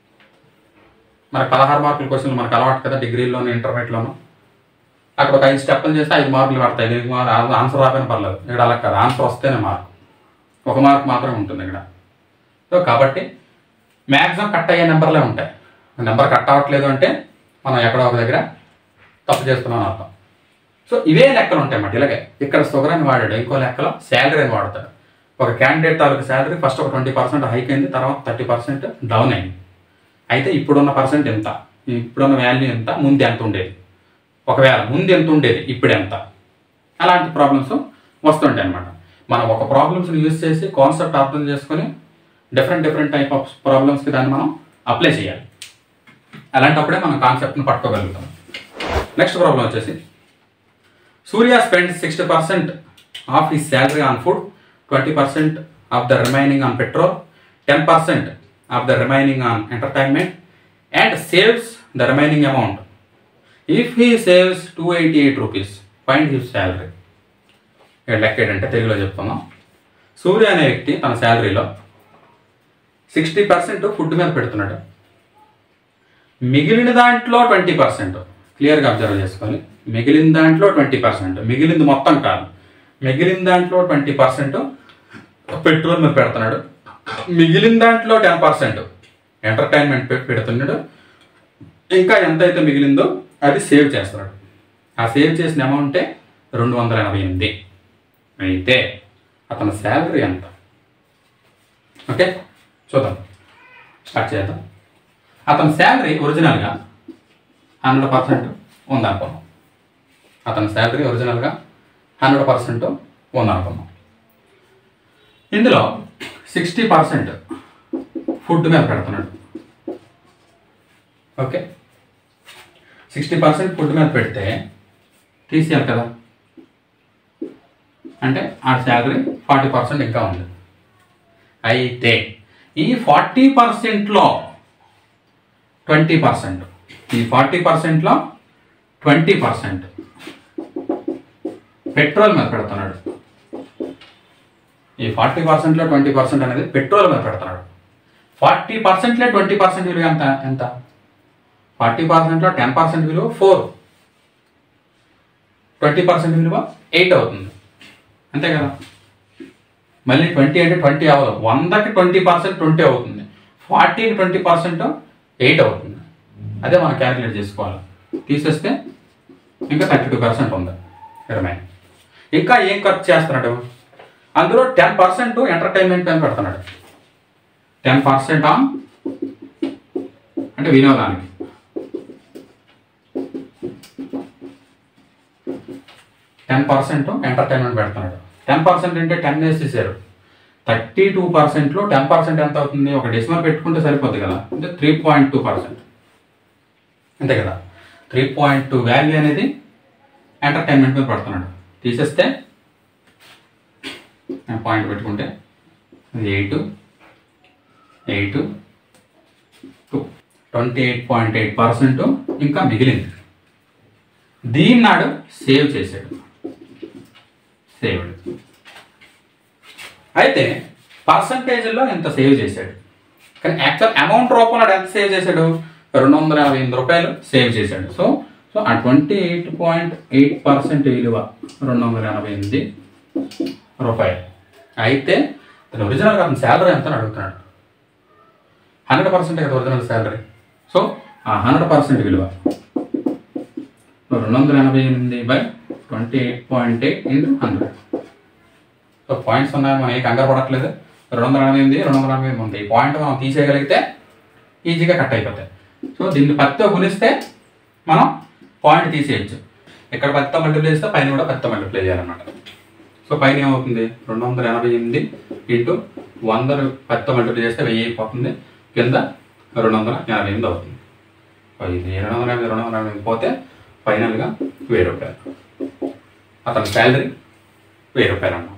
మరి పదహారు మార్కుల క్వశ్చన్లు మనకు అలవాటు కదా డిగ్రీలోను ఇంటర్మీడియట్లోను అక్కడ ఒక ఐదు స్టెప్పులు చేస్తే ఐదు మార్కులు పడతాయి దీనికి మా- ఆన్సర్ రాకపోయినా పర్లేదు ఇక్కడ అలా కాదు ఆన్సర్ వస్తేనే మార్క్ ఒక మార్క్ మాత్రమే ఉంటుంది ఇక్కడ సో కాబట్టి మ్యాక్సిమం కట్ అయ్యే నెంబర్లే ఉంటాయి నెంబర్ కట్ అవ్వట్లేదు అంటే మనం ఎక్కడో ఒక దగ్గర తప్పు చేస్తున్నాం అర్థం సో ఇవే లెక్కలు ఉంటాయి అన్నమాట ఇలాగే ఇక్కడ షుగర్ అని వాడాడు ఇంకో లెక్కలో శాలరీ అని వాడతాడు ఒక క్యాండిడేట్ తాలూకు శాలరీ ఫస్ట్ ఒక ట్వంటీ పర్సెంట్ హైక్ అయింది తర్వాత థర్టీ పర్సెంట్ డౌన్ అయింది అయితే ఇప్పుడున్న పర్సెంట్ ఎంత ఇప్పుడున్న వాల్యూ ఎంత ముందు ఎంత ఉండేది ఒకవేళ ముందు ఎంత ఉండేది ఇప్పుడు ఎంత అలాంటి ప్రాబ్లమ్స్ వస్తుంటాయి అనమాట మనం ఒక ప్రాబ్లమ్స్ని యూజ్ చేసి కాన్సెప్ట్ అర్థం చేసుకొని డిఫరెంట్ డిఫరెంట్ టైప్ ఆఫ్ ప్రాబ్లమ్స్కి దాన్ని మనం అప్లై చేయాలి అలాంటప్పుడే మనం కాన్సెప్ట్ని పట్టుకోగలుగుతాం నెక్స్ట్ ప్రాబ్లం వచ్చేసి Surya spend sixty percent of his salary on food twenty percent of the remaining on petrol ten percent of the remaining on entertainment and saves the remaining amount if he saves two eighty eight rupees find his salary ఇక్కడ లెక్క ఏంటంటే తెలుగులో చెప్తున్నాం సూర్య అనే వ్యక్తి తన శాలరీలో సిక్స్టీ పర్సెంట్ ఫుడ్ మీద పెడుతున్నాడు మిగిలిన దాంట్లో ట్వంటీ పర్సెంట్ క్లియర్గా అబ్జర్వ్ చేసుకోవాలి మిగిలిన దాంట్లో ట్వంటీ పర్సెంట్ మిగిలింది మొత్తం కాదు మిగిలిన దాంట్లో ట్వంటీ పర్సెంట్ పెట్రోల్ మీద పెడుతున్నాడు మిగిలిన దాంట్లో టెన్ పర్సెంట్ ఎంటర్టైన్మెంట్ పె- పెడుతున్నాడు ఇంకా ఎంత అయితే మిగిలిందో అది సేవ్ చేస్తున్నాడు ఆ సేవ్ చేసిన అమౌంటే రెండు వందల ఎనభై ఎనిమిది అయితే అతని శాలరీ ఎంత ఓకే చూద్దాం స్టార్ట్ చేద్దాం అతని శాలరీ ఒరిజినల్గా హండ్రెడ్ పర్సెంట్ ఉందనుకున్నాం అతని శాలరీ ఒరిజినల్గా హండ్రెడ్ పర్సెంట్ ఉందనుకున్నాం ఇందులో సిక్స్టీ పర్సెంట్ ఫుడ్ మీద పెడుతున్నాడు ఓకే సిక్స్టీ పర్సెంట్ ఫుడ్ మీద పెడితే తీసేయాలి కదా అంటే ఆ శాలరీ ఫార్టీ పర్సెంట్ ఇంకా ఉంది అయితే ఈ ఫార్టీ పర్సెంట్లో ట్వంటీ పర్సెంట్ ఈ ఫార్టీ పర్సెంట్లో ట్వంటీ పర్సెంట్ పెట్రోల్ మీద పెడుతున్నాడు ఈ ఫార్టీ పర్సెంట్లో ట్వంటీ పర్సెంట్ అనేది పెట్రోల్ మీద పెడుతున్నాడు ఫార్టీ పర్సెంట్లో ట్వంటీ పర్సెంట్ విలువ ఎంత ఎంత ఫార్టీ పర్సెంట్లో టెన్ పర్సెంట్ విలువ ఫోర్ ట్వంటీ పర్సెంట్ విలువ ఎయిట్ అవుతుంది అంతే కదా మళ్ళీ ట్వంటీ అంటే ట్వంటీ అవ్వదు వందకి ట్వంటీ పర్సెంట్ ట్వంటీ అవుతుంది ఫార్టీకి ట్వంటీ పర్సెంట్ ఎయిట్ అవుతుంది అదే మనం క్యాలిక్యులేట్ చేసుకోవాలి తీసేస్తే ఇంకా థర్టీ టూ పర్సెంట్ ఉంది రిమైన్ ఇంకా ఏం ఖర్చు చేస్తున్నాడు అందులో టెన్ పర్సెంట్ ఎంటర్టైన్మెంట్ అని పెడుతున్నాడు టెన్ పర్సెంట్ ఆన్ అంటే వినోదానికి టెన్ పర్సెంట్ ఎంటర్టైన్మెంట్ పెడుతున్నాడు టెన్ పర్సెంట్ అంటే టెన్ వేసేసారు థర్టీ టూ పర్సెంట్లో టెన్ పర్సెంట్ ఎంత అవుతుంది ఒక డెసిమల్ పెట్టుకుంటే సరిపోద్ది కదా అంటే త్రీ పాయింట్ టూ పర్సెంట్ అంతే కదా త్రీ పాయింట్ టూ వాల్యూ అనేది ఎంటర్టైన్మెంట్ మీద పెడుతున్నాడు తీసేస్తే పాయింట్ పెట్టుకుంటే eight eight two twenty eight point eight percent ఇంకా మిగిలింది దీన్ని నాడు సేవ్ చేశాడు సేవ్డ్ అయితే పర్సంటేజ్లో ఎంత సేవ్ చేశాడు కానీ యాక్చువల్ అమౌంట్ రూపంలో ఎంత సేవ్ చేశాడు రెండు వందల యాభై ఎనిమిది రూపాయలు సేవ్ చేశాడు సో సో ఆ twenty eight point eight percent విలువ రెండు వందల ఎనభై ఎనిమిది రూపాయలు అయితే తన ఒరిజినల్గా అతని శాలరీ ఎంత అని అడుగుతున్నాడు హండ్రెడ్ పర్సెంట్ కదా ఒరిజినల్ శాలరీ సో ఆ హండ్రెడ్ పర్సెంట్ విలువ రెండు వందల ఎనభై ఎనిమిది by twenty eight point eight into hundred so points ఉన్నాయి మనం ఏ కంగారు పడట్లేదు రెండు వందల ఎనభై ఎనిమిది రెండు వందల ఎనభై ఎనిమిది ఉంది ఈ పాయింట్ మనం తీసేయగలిగితే ఈజీగా కట్ అయిపోతాయి సో దీన్ని పత్తితో గుణిస్తే మనం పాయింట్ తీసేయచ్చు ఇక్కడ పత్తితో మల్టిప్లై చేస్తే పైన కూడా పత్తితో మల్టిప్లై చేయాలన్నమాట సో పైన ఏమవుతుంది రెండు వందల ఎనభై ఎనిమిది ఇంటూ వందలు పత్తితో మల్టిప్లై చేస్తే వెయ్యి అయిపోతుంది కింద రెండు వందల ఎనభై ఎనిమిది అవుతుంది సో ఇది రెండు వందల ఎనభై రెండు వందల ఎనభై ఎనిమిది పోతే ఫైనల్గా వెయ్యి రూపాయలు అతని శాలరీ వెయ్యి రూపాయలు అన్నమాట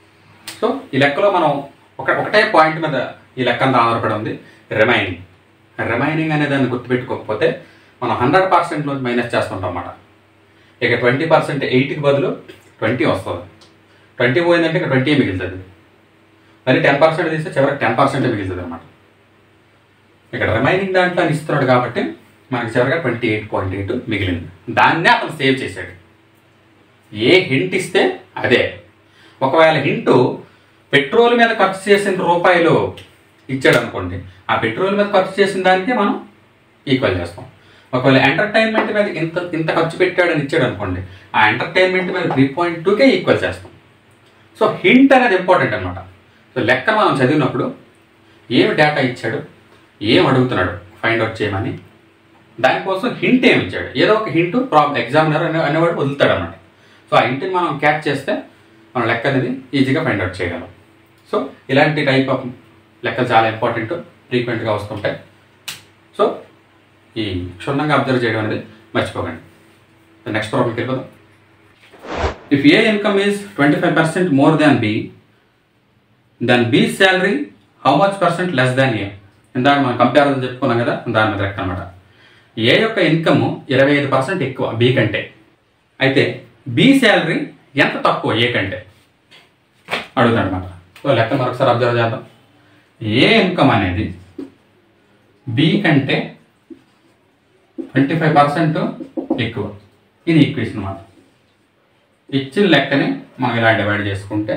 సో ఈ లెక్కలో మనం ఒక ఒకటే పాయింట్ మీద ఈ లెక్క అంతా ఆధారపడి ఉంది రిమైనింగ్ రిమైనింగ్ అనే దాన్ని గుర్తుపెట్టుకోకపోతే మనం హండ్రెడ్ పర్సెంట్లో మైనస్ చేస్తుంటాం అన్నమాట ఇక ట్వంటీ పర్సెంట్ ఎయిట్కి బదులు ట్వంటీ వస్తుంది ట్వంటీ పోయిందంటే ఇక ట్వంటీ మిగులుతుంది మరి టెన్ పర్సెంట్ తీస్తే చివరికి టెన్ పర్సెంట్ మిగులుతుంది అనమాట ఇక్కడ రిమైనింగ్ దాంట్లో అని ఇస్తున్నాడు కాబట్టి మనకి చివరిగా ట్వంటీ ఎయిట్ పాయింట్ ఎయిట్ మిగిలింది దాన్నే అతను సేవ్ చేశాడు ఏ హింట్ ఇస్తే అదే ఒకవేళ హింటు పెట్రోల్ మీద ఖర్చు చేసిన రూపాయలు ఇచ్చాడు అనుకోండి ఆ పెట్రోల్ మీద ఖర్చు చేసిన దానికి మనం ఈక్వల్ చేస్తాం ఒకవేళ ఎంటర్టైన్మెంట్ మీద ఇంత ఇంత ఖర్చు పెట్టాడని ఇచ్చాడు అనుకోండి ఆ ఎంటర్టైన్మెంట్ మీద త్రీ పాయింట్ టూకే ఈక్వల్ చేస్తాం సో హింట్ అనేది ఇంపార్టెంట్ అనమాట సో లెక్క మనం చదివినప్పుడు ఏమి డేటా ఇచ్చాడు ఏం అడుగుతున్నాడు ఫైండ్ అవుట్ చేయమని దానికోసం హింట్ ఏమి ఇచ్చాడు ఏదో ఒక హింట్ ప్రాబ్లం ఎగ్జామినర్ అనే అనేవాడు వదులుతాడు అనమాట సో ఆ హింట్ని మనం క్యాచ్ చేస్తే మనం లెక్క అనేది ఈజీగా ఫైండ్ అవుట్ చేయగలం సో ఇలాంటి టైప్ ఆఫ్ లెక్కలు చాలా ఇంపార్టెంట్ ఫ్రీక్వెంట్గా వస్తుంటాయి సో ఈ క్షుణ్ణంగా అబ్జర్వ్ చేయడం అనేది మర్చిపోకండి నెక్స్ట్ ప్రాబ్లంకి వెళ్ళిపోదాం if A income is twenty five percent more than B then B salary how much percent less than A ఇందాక మనం కంపారిజన్ చెప్పుకున్నాం కదా దాని మీద లెక్క అనమాట ఏ యొక్క ఇన్కమ్ ఇరవై ఐదు పర్సెంట్ ఎక్కువ బి కంటే అయితే బి శాలరీ ఎంత తక్కువ ఏ కంటే అడుగుతాడు అనమాట సో లెక్క మరొకసారి అబ్జర్వ్ చేద్దాం ఏ ఇన్కమ్ అనేది బి కంటే ట్వంటీ ఫైవ్ పర్సెంట్ ఎక్కువ ఇది ఈక్వేషన్ అన్నమాట ఇచ్చిన లెక్కని మనం ఇలా డివైడ్ చేసుకుంటే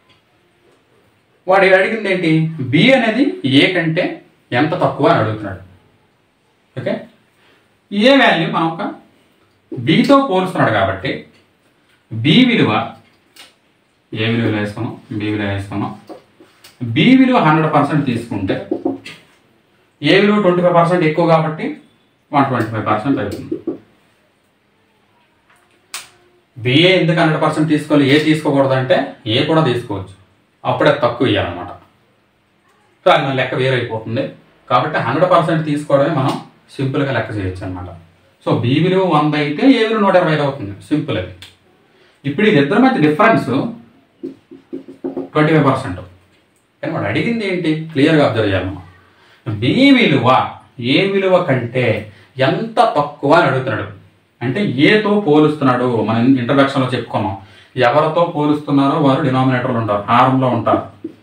వాడు అడిగింది ఏంటి బి అనేది ఏ కంటే ఎంత తక్కువ అని అడుగుతున్నాడు ఓకే ఏ వాల్యూ మనం ఒక బితో పోలుస్తున్నాడు కాబట్టి బి విలువ ఏ విలువ వేసుకున్నాం బి విలువ వేసుకున్నాం బి విలువ హండ్రెడ్ పర్సెంట్ తీసుకుంటే ఏ విలువ ట్వంటీ ఫైవ్ పర్సెంట్ ఎక్కువ కాబట్టి వన్ ట్వంటీ ఫైవ్ పర్సెంట్ అవుతుంది బిఏ ఎందుకు హండ్రెడ్ పర్సెంట్ తీసుకోవాలి ఏ తీసుకోకూడదు అంటే ఏ కూడా తీసుకోవచ్చు అప్పుడే తక్కువ ఇవ్వాలన్నమాట సో అది మన లెక్క వేరైపోతుంది కాబట్టి హండ్రెడ్ పర్సెంట్ తీసుకోవడమే మనం సింపుల్గా లెక్క చేయొచ్చు అనమాట సో బి విలువ వంద అయితే ఏ విలువ నూట ఇరవై ఐదు అవుతుంది సింపుల్ అది ఇప్పుడు ఇది ఇద్దరి మధ్య డిఫరెన్స్ ట్వంటీ ఫైవ్ పర్సెంట్ కానీ వాడు అడిగింది ఏంటి క్లియర్గా అబ్జర్వ్ చేయాలి మనం బి విలువ ఏ విలువ కంటే ఎంత తక్కువ అని అడుగుతున్నాడు అంటే ఏతో పోలుస్తున్నాడు మనం ఇంట్రడక్షన్లో చెప్పుకున్నాం ఎవరితో పోలుస్తున్నారో వారు డినామినేటర్లు ఉంటారు హారంలో ఉంటారు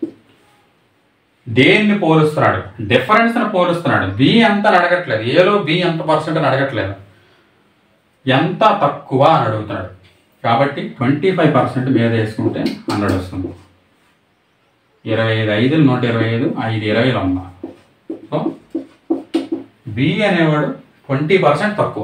దేన్ని పోలుస్తున్నాడు డిఫరెన్స్ ని పోలుస్తున్నాడు బి ఎంత అని అడగట్లేదు ఏలో బి ఎంత పర్సెంట్ అని అడగట్లేదు ఎంత తక్కువ అని అడుగుతున్నాడు కాబట్టి ట్వంటీ ఫైవ్ పర్సెంట్ మీద వేసుకుంటే హండ్రెడ్ వస్తుంది ఇరవై ఐదు ఐదులు నూట ఇరవై ఐదు ఐదు ఇరవైలు ఉందా సో బి అనేవాడు ట్వంటీ పర్సెంట్ తక్కువ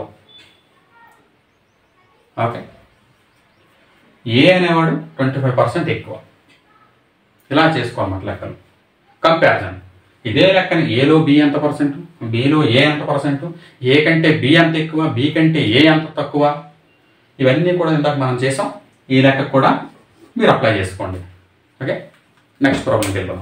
ఓకే ఏ అనేవాడు ట్వంటీ ఫైవ్ పర్సెంట్ ఎక్కువ ఇలా చేసుకోవాలన్నమాట లెక్కలు కంపారిజన్ ఇదే లెక్కని ఏలో బి ఎంత పర్సెంట్ బిలో ఏ ఎంత పర్సెంట్ ఏ కంటే బి ఎంత ఎక్కువ బి కంటే ఏ ఎంత తక్కువ ఇవన్నీ కూడా ఇందాక మనం చేసాం ఈ లెక్క కూడా మీరు అప్లై చేసుకోండి ఓకే నెక్స్ట్ ప్రాబ్లంకి వెళ్దాం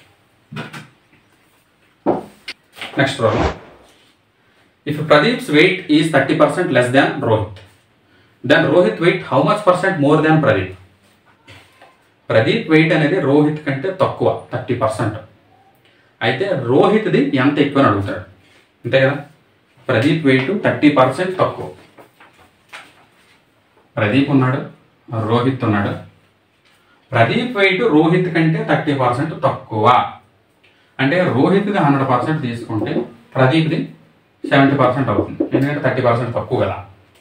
next problem if Pradeep's weight is thirty percent less than Rohit then Rohit weight how much percent more than Pradeep Pradeep weight అనేది రోహిత్ కంటే తక్కువ థర్టీ పర్సెంట్ అయితే రోహిత్ది ఎంత ఎక్కువ అని అడుగుతాడు అంతే కదా ప్రదీప్ వెయిట్ థర్టీ పర్సెంట్ తక్కువ ప్రదీప్ ఉన్నాడు రోహిత్ ఉన్నాడు ప్రదీప్ వెయిట్ రోహిత్ కంటే థర్టీ పర్సెంట్ తక్కువ అంటే రోహిత్ది హండ్రెడ్ పర్సెంట్ తీసుకుంటే ప్రదీప్ది సెవెంటీ పర్సెంట్ అవుతుంది ఎందుకంటే థర్టీ పర్సెంట్ తక్కువ కదా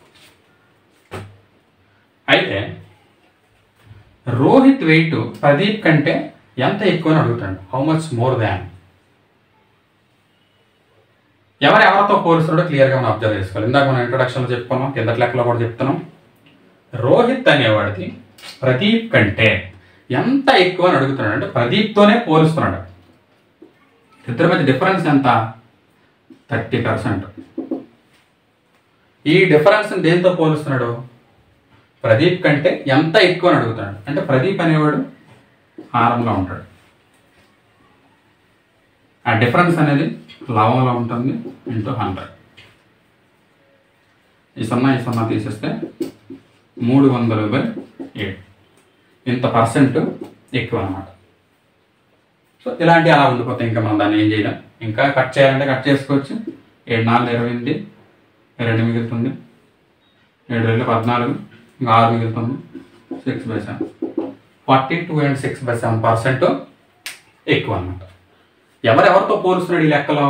అయితే రోహిత్ వెయిట్ ప్రదీప్ కంటే ఎంత ఎక్కువ అని అడుగుతాడు హౌ మచ్ మోర్ దాన్ ఎవరు ఎవరితో పోలుస్తున్నాడో క్లియర్గా మనం అబ్జర్వ్ చేసుకోవాలి ఇందాక మనం ఇంట్రొడక్షన్లో చెప్పుకున్నాం కిందటి లెక్కలో కూడా చెప్తున్నాం రోహిత్ అనేవాడికి ప్రదీప్ కంటే ఎంత ఎక్కువ అని అడుగుతున్నాడు అంటే ప్రదీప్తోనే పోలుస్తున్నాడు ఇద్దరి మధ్య డిఫరెన్స్ ఎంత థర్టీ పర్సెంట్ ఈ డిఫరెన్స్ దేంతో పోలుస్తున్నాడు ప్రదీప్ కంటే ఎంత ఎక్కువ అని అడుగుతున్నాడు అంటే ప్రదీప్ అనేవాడు హారంలో ఉంటాడు ఆ డిఫరెన్స్ అనేది లవంలో ఉంటుంది ఇంటూ హండ్రెడ్ ఈ సున్నా ఈ సున్నా తీసేస్తే మూడు వందలు బై ఏడు ఇంత పర్సెంట్ ఎక్కువ అనమాట సో ఇలాంటి అలా ఉండిపోతాయి ఇంకా మనం దాన్ని ఏం చేయలేం ఇంకా కట్ చేయాలంటే కట్ చేసుకోవచ్చు ఏడు నాలుగు ఇరవై ఎనిమిది రెండు మిగులుతుంది ఏడు వేల పద్నాలుగు ఇంకా ఆరు మిగులుతుంది six by seven forty two and six by seven percent ఎక్కువ అనమాట ఎవరెవరితో పోలుస్తున్నాడు ఈ లెక్కలో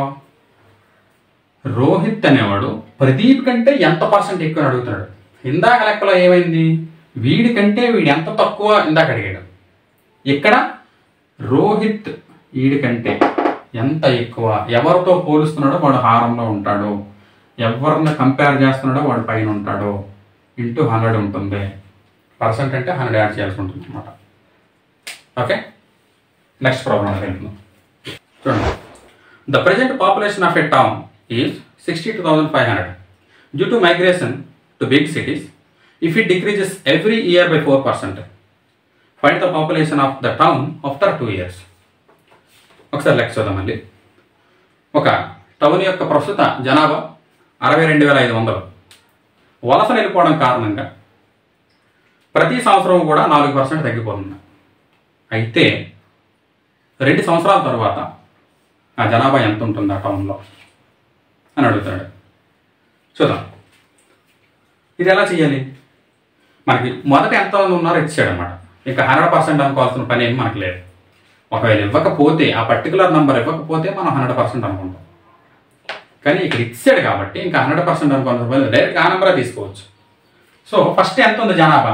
రోహిత్ అనేవాడు ప్రదీప్ కంటే ఎంత పర్సెంట్ ఎక్కువ అని అడుగుతున్నాడు ఇందాక లెక్కలో ఏమైంది వీడి కంటే వీడు ఎంత తక్కువ ఇందాక అడిగాడు ఇక్కడ రోహిత్ వీడి కంటే ఎంత ఎక్కువ ఎవరితో పోలుస్తున్నాడో వాడు హారంలో ఉంటాడు ఎవరిని కంపేర్ చేస్తున్నాడో వాడు పైన ఉంటాడు ఇంటూ హండ్రెడ్ ఉంటుంది పర్సెంట్ అంటే హండ్రెడ్ యాడ్ చేయాల్సి ఉంటుంది అనమాట ఓకే నెక్స్ట్ ప్రాబ్లం వెళ్తున్నాం చూడండి the present population of a town is sixty two thousand five hundred due to migration to big cities if it decreases every year by four percent find the population of the town after two years ఒకసారి లెక్క చూద్దాం మళ్ళీ ఒక టౌన్ యొక్క ప్రస్తుత జనాభా అరవై రెండు వేల ఐదు వందలు వలస వెళ్ళిపోవడం కారణంగా ప్రతి సంవత్సరం కూడా నాలుగు పర్సెంట్ తగ్గిపోతుంది అయితే రెండు సంవత్సరాల తర్వాత ఆ జనాభా ఎంత ఉంటుంది ఆ టౌన్లో అని అడుగుతాడు చూద్దాం ఇది ఎలా చేయాలి మనకి మొదట ఎంత మంది ఉన్నారో ఇచ్చాడు అనమాట ఇంకా హండ్రెడ్ పర్సెంట్ అనుకోవాల్సిన పని ఏమి మనకు లేదు ఒకవేళ ఇవ్వకపోతే ఆ పర్టికులర్ నెంబర్ ఇవ్వకపోతే మనం హండ్రెడ్ పర్సెంట్ అనుకుంటాం కానీ ఇక్కడ ఇచ్చాడు కాబట్టి ఇంకా హండ్రెడ్ పర్సెంట్ అనుకోవాల్సిన పని డైరెక్ట్ ఆ నెంబరే తీసుకోవచ్చు సో ఫస్ట్ ఎంత ఉంది జనాభా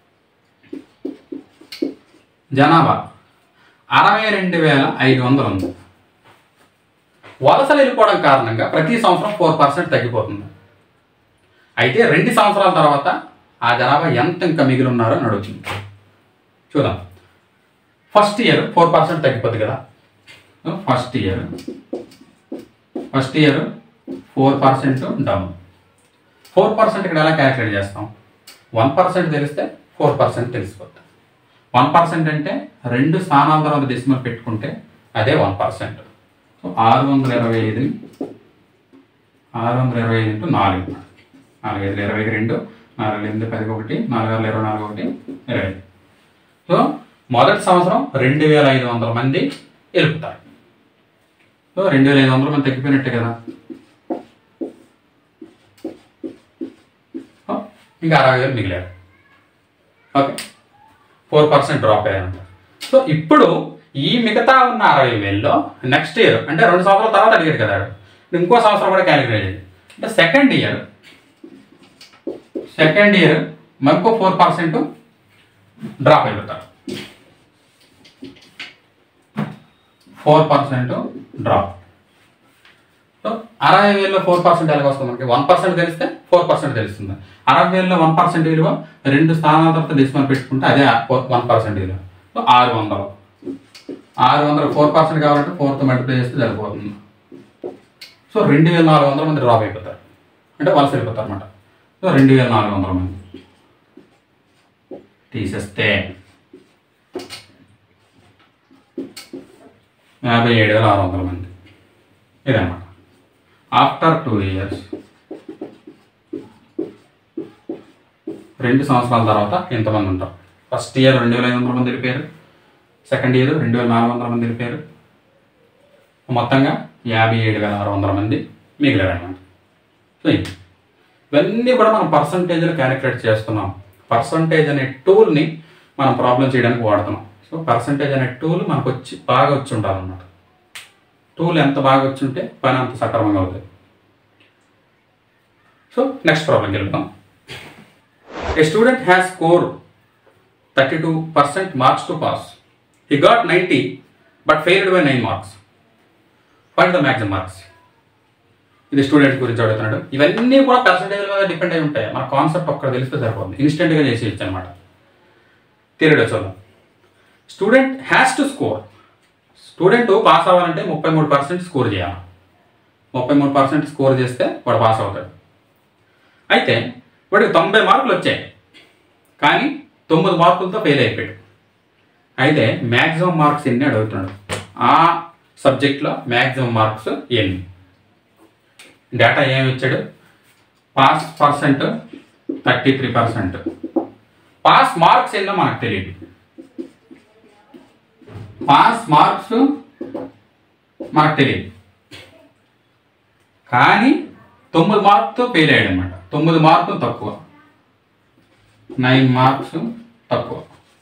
జనాభా అరవై రెండు వేల ఐదు వందలు ఉంది వలసలు వెళ్ళిపోవడం కారణంగా ప్రతి సంవత్సరం ఫోర్ పర్సెంట్ తగ్గిపోతుంది అయితే రెండు సంవత్సరాల తర్వాత ఆ జనాభా ఎంత ఇంకా మిగిలి ఉన్నారో అని అడుగుతుంది చూద్దాం ఫస్ట్ ఇయర్ ఫోర్ పర్సెంట్ తగ్గిపోద్ది కదా first year first year four percent down four percent ఇక్కడ ఎలా క్యాలిక్యులేట్ చేస్తాం వన్ పర్సెంట్ తెలిస్తే ఫోర్ పర్సెంట్ తెలిసిపోతుంది వన్ పర్సెంట్ అంటే రెండు స్థానాల తర్వాత డెసిమల్ పెట్టుకుంటే అదే వన్ పర్సెంట్ సో ఆరు వందల ఇరవై ఐదుని ఆరు వందల ఇరవై ఐదు ఇంటూ నాలుగు నాలుగు ఐదు ఇరవై రెండు నాలుగు ఎనిమిది పది ఒకటి నాలుగు ఆరు ఇరవై నాలుగు ఒకటి ఇరవై ఐదు సో మొదటి సంవత్సరం రెండు వేల ఐదు వందల మంది వెళ్ళిపోతారు సో రెండు వేల ఐదు వందల మంది తగ్గిపోయినట్టే కదా సో ఇంకా అరవై వేలు మిగిలారు ఓకే ఫోర్ పర్సెంట్ డ్రాప్ అయ్యారంట సో ఇప్పుడు ఈ మిగతా ఉన్న అరవై వేల్లో నెక్స్ట్ ఇయర్ అంటే రెండు సంవత్సరాల తర్వాత అడిగాడు కదా వాడు. ఇంకో సంవత్సరం కూడా క్యాలిక్యులేట్ చేయండి అంటే సెకండ్ ఇయర్ సెకండ్ ఇయర్ మరొక ఫోర్ పర్సెంట్ డ్రాప్ అయిపోతారు ఫోర్ పర్సెంట్ డ్రాప్ సో అరవై వేలలో ఫోర్ పర్సెంట్ ఎలాగ వస్తుంది మనకి వన్ పర్సెంట్ తెలిస్తే ఫోర్ పర్సెంట్ తెలుస్తుంది అరవై వేలలో వన్ పర్సెంట్ విలువ రెండు స్థానాల తర్వాత డెసిమల్ పెట్టుకుంటే అదే వన్ పర్సెంట్ విలువ సో ఆరు వందలు ఆరు వందలు ఫోర్ పర్సెంట్ కావాలంటే ఫోర్త్ మల్టిప్లై చేస్తే సరిపోతుంది సో రెండు వేల నాలుగు వందల మంది డ్రాప్ అయిపోతారు అంటే వలస వెళ్ళిపోతారు అనమాట సో రెండు వేల నాలుగు వందల మంది తీసేస్తే యాభై ఏడు వేల ఆరు వందల మంది ఇదన్నమాట ఆఫ్టర్ టూ ఇయర్స్ రెండు సంవత్సరాల తర్వాత ఎంతమంది ఉంటారు ఫస్ట్ ఇయర్ రెండు వేల ఐదు వందల మంది వెళ్ళిపోయారు సెకండ్ ఇయర్ రెండు వేల నాలుగు వందల మంది వెళ్ళిపోయారు మొత్తంగా యాభై ఏడు వేల ఆరు వందల మంది మిగిలారు అనమాట సో ఇది. ఇవన్నీ కూడా మనం పర్సంటేజ్లో క్యాలిక్యులేట్ చేస్తున్నాం పర్సంటేజ్ అనే టూల్ని మనం ప్రాబ్లం చేయడానికి వాడుతున్నాం సో పర్సంటేజ్ అనే టూల్ మనకు వచ్చి బాగా వచ్చి ఉండాలన్నమాట టూల్ ఎంత బాగా వచ్చి ఉంటే పని అంత సక్రమంగా అవుతుంది సో నెక్స్ట్ ప్రాబ్లంకి వెళ్దాం A student has score thirty two percent marks to pass he got ninety but failed by nine marks find the maximum marks ఇది స్టూడెంట్ గురించి అడుగుతున్నాడు ఇవన్నీ కూడా పర్సంటేజ్ మీద డిపెండ్ అయి ఉంటాయి మన కాన్సెప్ట్ ఒక్కడ తెలిస్తే సరిపోతుంది ఇన్స్టెంట్గా చేసేయచ్చు అనమాట తెలియదు చూద్దాం student has to score student pass అవ్వాలంటే ముప్పై మూడు పర్సెంట్ స్కోర్ చేయాలి ముప్పై మూడు పర్సెంట్ స్కోర్ చేస్తే వాడు పాస్ అవుతాడు అయితే వాడికి తొంభై మార్కులు వచ్చాయి కానీ తొమ్మిది మార్కులతో ఫెయిల్ అయిపోయాడు అయితే మ్యాక్సిమం మార్క్స్ ఎన్ని అడుగుతున్నాడు ఆ సబ్జెక్ట్లో మ్యాక్సిమం మార్క్స్ ఎన్ని డేటా ఏమి ఇచ్చాడు pass percent thirty three percent pass marks ఎన్నో మనకు తెలియదు పాస్ మార్క్స్ మనకు తెలియదు కానీ తొమ్మిది మార్కుతో ఫెయిల్ అయ్యాడు అనమాట తొమ్మిది మార్కులు తక్కువ నైన్ మార్క్స్ తక్కువ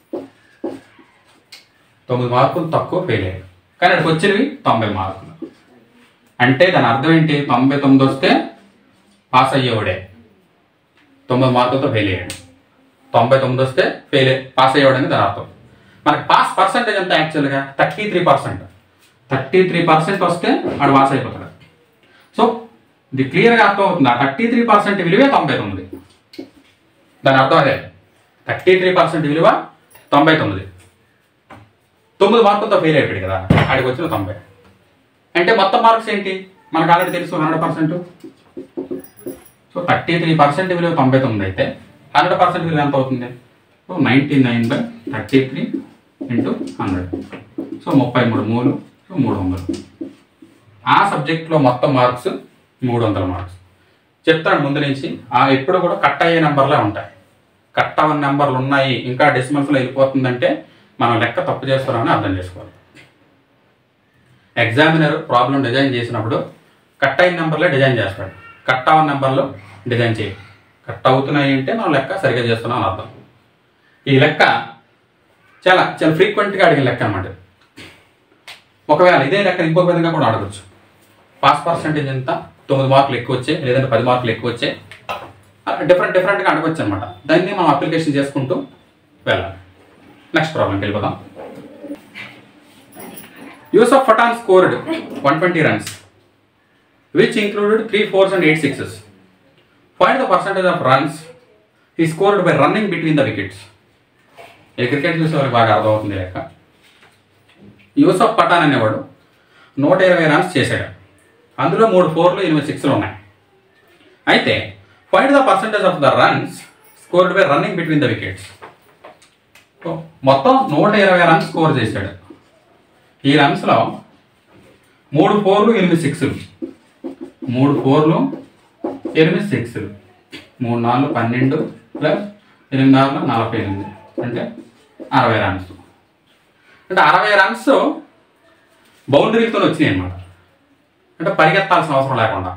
తొమ్మిది మార్కులు తక్కువ ఫెయిల్ అయ్యాడు కానీ అక్కడికి వచ్చినవి తొంభై మార్కులు అంటే దాని అర్థం ఏంటి తొంభై తొమ్మిది వస్తే పాస్ అయ్యేవాడే తొంభై మార్కులతో ఫెయిల్ అయ్యాడు తొంభై తొమ్మిది వస్తే ఫెయిల్ పాస్ అయ్యేవాడని దాని అర్థం మనకి పాస్ పర్సెంటేజ్ ఎంత యాక్చువల్గా thirty three percent thirty three percent వస్తే వాడు పాస్ అయిపోతాడు సో ఇది క్లియర్గా అర్థం అవుతుంది ఆ థర్టీ త్రీ పర్సెంట్ విలువే తొంభై తొమ్మిది దాని అర్థం అదే థర్టీ త్రీ పర్సెంట్ విలువ తొంభై తొమ్మిది తొమ్మిది మార్కులతో ఫెయిల్ అయిపోయాడు కదా ఆడికి వచ్చిన తొంభై అంటే మొత్తం మార్క్స్ ఏంటి మనకు ఆల్రెడీ తెలుసు hundred percent so thirty three percent విలువ తొంభై తొమ్మిది అయితే హండ్రెడ్ పర్సెంట్ విలువ ఎంత అవుతుంది so ninety nine by thirty three into hundred so ముప్పై మూడు మూడు సో మూడు వందలు ఆ సబ్జెక్ట్లో మొత్తం మార్క్స్ మూడు వందల మార్క్స్ చెప్తాను ముందు నుంచి ఆ ఎప్పుడు కూడా కట్ అయ్యే నెంబర్లే ఉంటాయి కట్ అవ్వని నెంబర్లు ఉన్నాయి ఇంకా డెసిమల్స్లో వెళ్ళిపోతుందంటే మనం లెక్క తప్పు చేస్తున్నామని అర్థం చేసుకోవాలి ఎగ్జామినర్ ప్రాబ్లం డిజైన్ చేసినప్పుడు కట్ అయిన నెంబర్లే డిజైన్ చేస్తాడు కట్ అవ్వని నెంబర్లు డిజైన్ చేయి కట్ అవుతున్నాయి అంటే మనం లెక్క సరిగ్గా చేస్తున్నాం అని అర్థం ఈ లెక్క చాలా చాలా ఫ్రీక్వెంట్గా అడిగిన లెక్క అనమాట ఒకవేళ ఇదే లెక్క ఇంకొక విధంగా కూడా అడగచ్చు పాస్ పర్సెంటేజ్ ఎంత తొమ్మిది మార్కులు ఎక్కువ వచ్చాయి లేదంటే పది మార్కులు ఎక్కువ వచ్చాయి డిఫరెంట్ డిఫరెంట్గా అడగచ్చు అనమాట దాన్ని మనం అప్లికేషన్ చేసుకుంటూ వెళ్ళాలి నెక్స్ట్ ప్రాబ్లంకి వెళ్ళిపోదాం Yusuf Pathan scored one twenty runs which included three fours and eight sixes find the percentage of runs ఈ scored by running between the wickets ఈ క్రికెట్ చూసే వాళ్ళకి బాగా అర్థమవుతుంది లెక్క యూసఫ్ పఠాన్ అనేవాడు నూట ఇరవై రన్స్ చేశాడు అందులో మూడు ఫోర్లు ఎనిమిది సిక్స్లు ఉన్నాయి అయితే find the percentage of the runs scored by running between the wickets మొత్తం నూట ఇరవై రన్స్ స్కోర్ చేశాడు ఈ రన్స్లో మూడు ఫోర్లు ఎనిమిది సిక్స్లు మూడు ఫోర్లు ఎనిమిది సిక్స్లు మూడు నాలుగు పన్నెండు ప్లస్ ఎనిమిది నాలుగు నలభై ఎనిమిది అంటే అరవై రన్స్ అంటే అరవై రన్స్ బౌండరీలతో వచ్చినాయి అన్నమాట అంటే పరిగెత్తాల్సిన అవసరం లేకుండా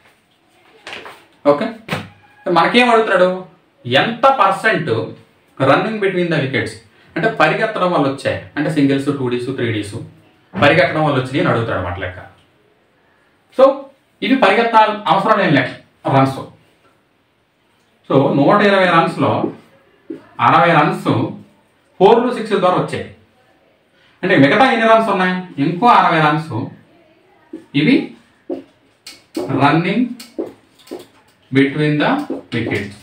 ఓకే మనకేం అడుగుతున్నాడు ఎంత percent running between the wickets అంటే పరిగెత్తడం వల్ల వచ్చాయి అంటే సింగిల్స్ టూ డీస్ త్రీ డీస్ పరిగెత్తడం వల్ల వచ్చినాయి అని అడుగుతాడు అన్నమాట లెక్క సో ఇవి పరిగెత్తాలి అవసరం లేని లెక్క రన్స్ సో నూట ఇరవై రన్స్లో అరవై రన్స్ ఫోర్లు సిక్స్ ద్వారా వచ్చాయి అంటే మిగతా ఎన్ని రన్స్ ఉన్నాయి ఇంకో అరవై రన్స్ ఇవి రన్నింగ్ బిట్వీన్ ద వికెట్స్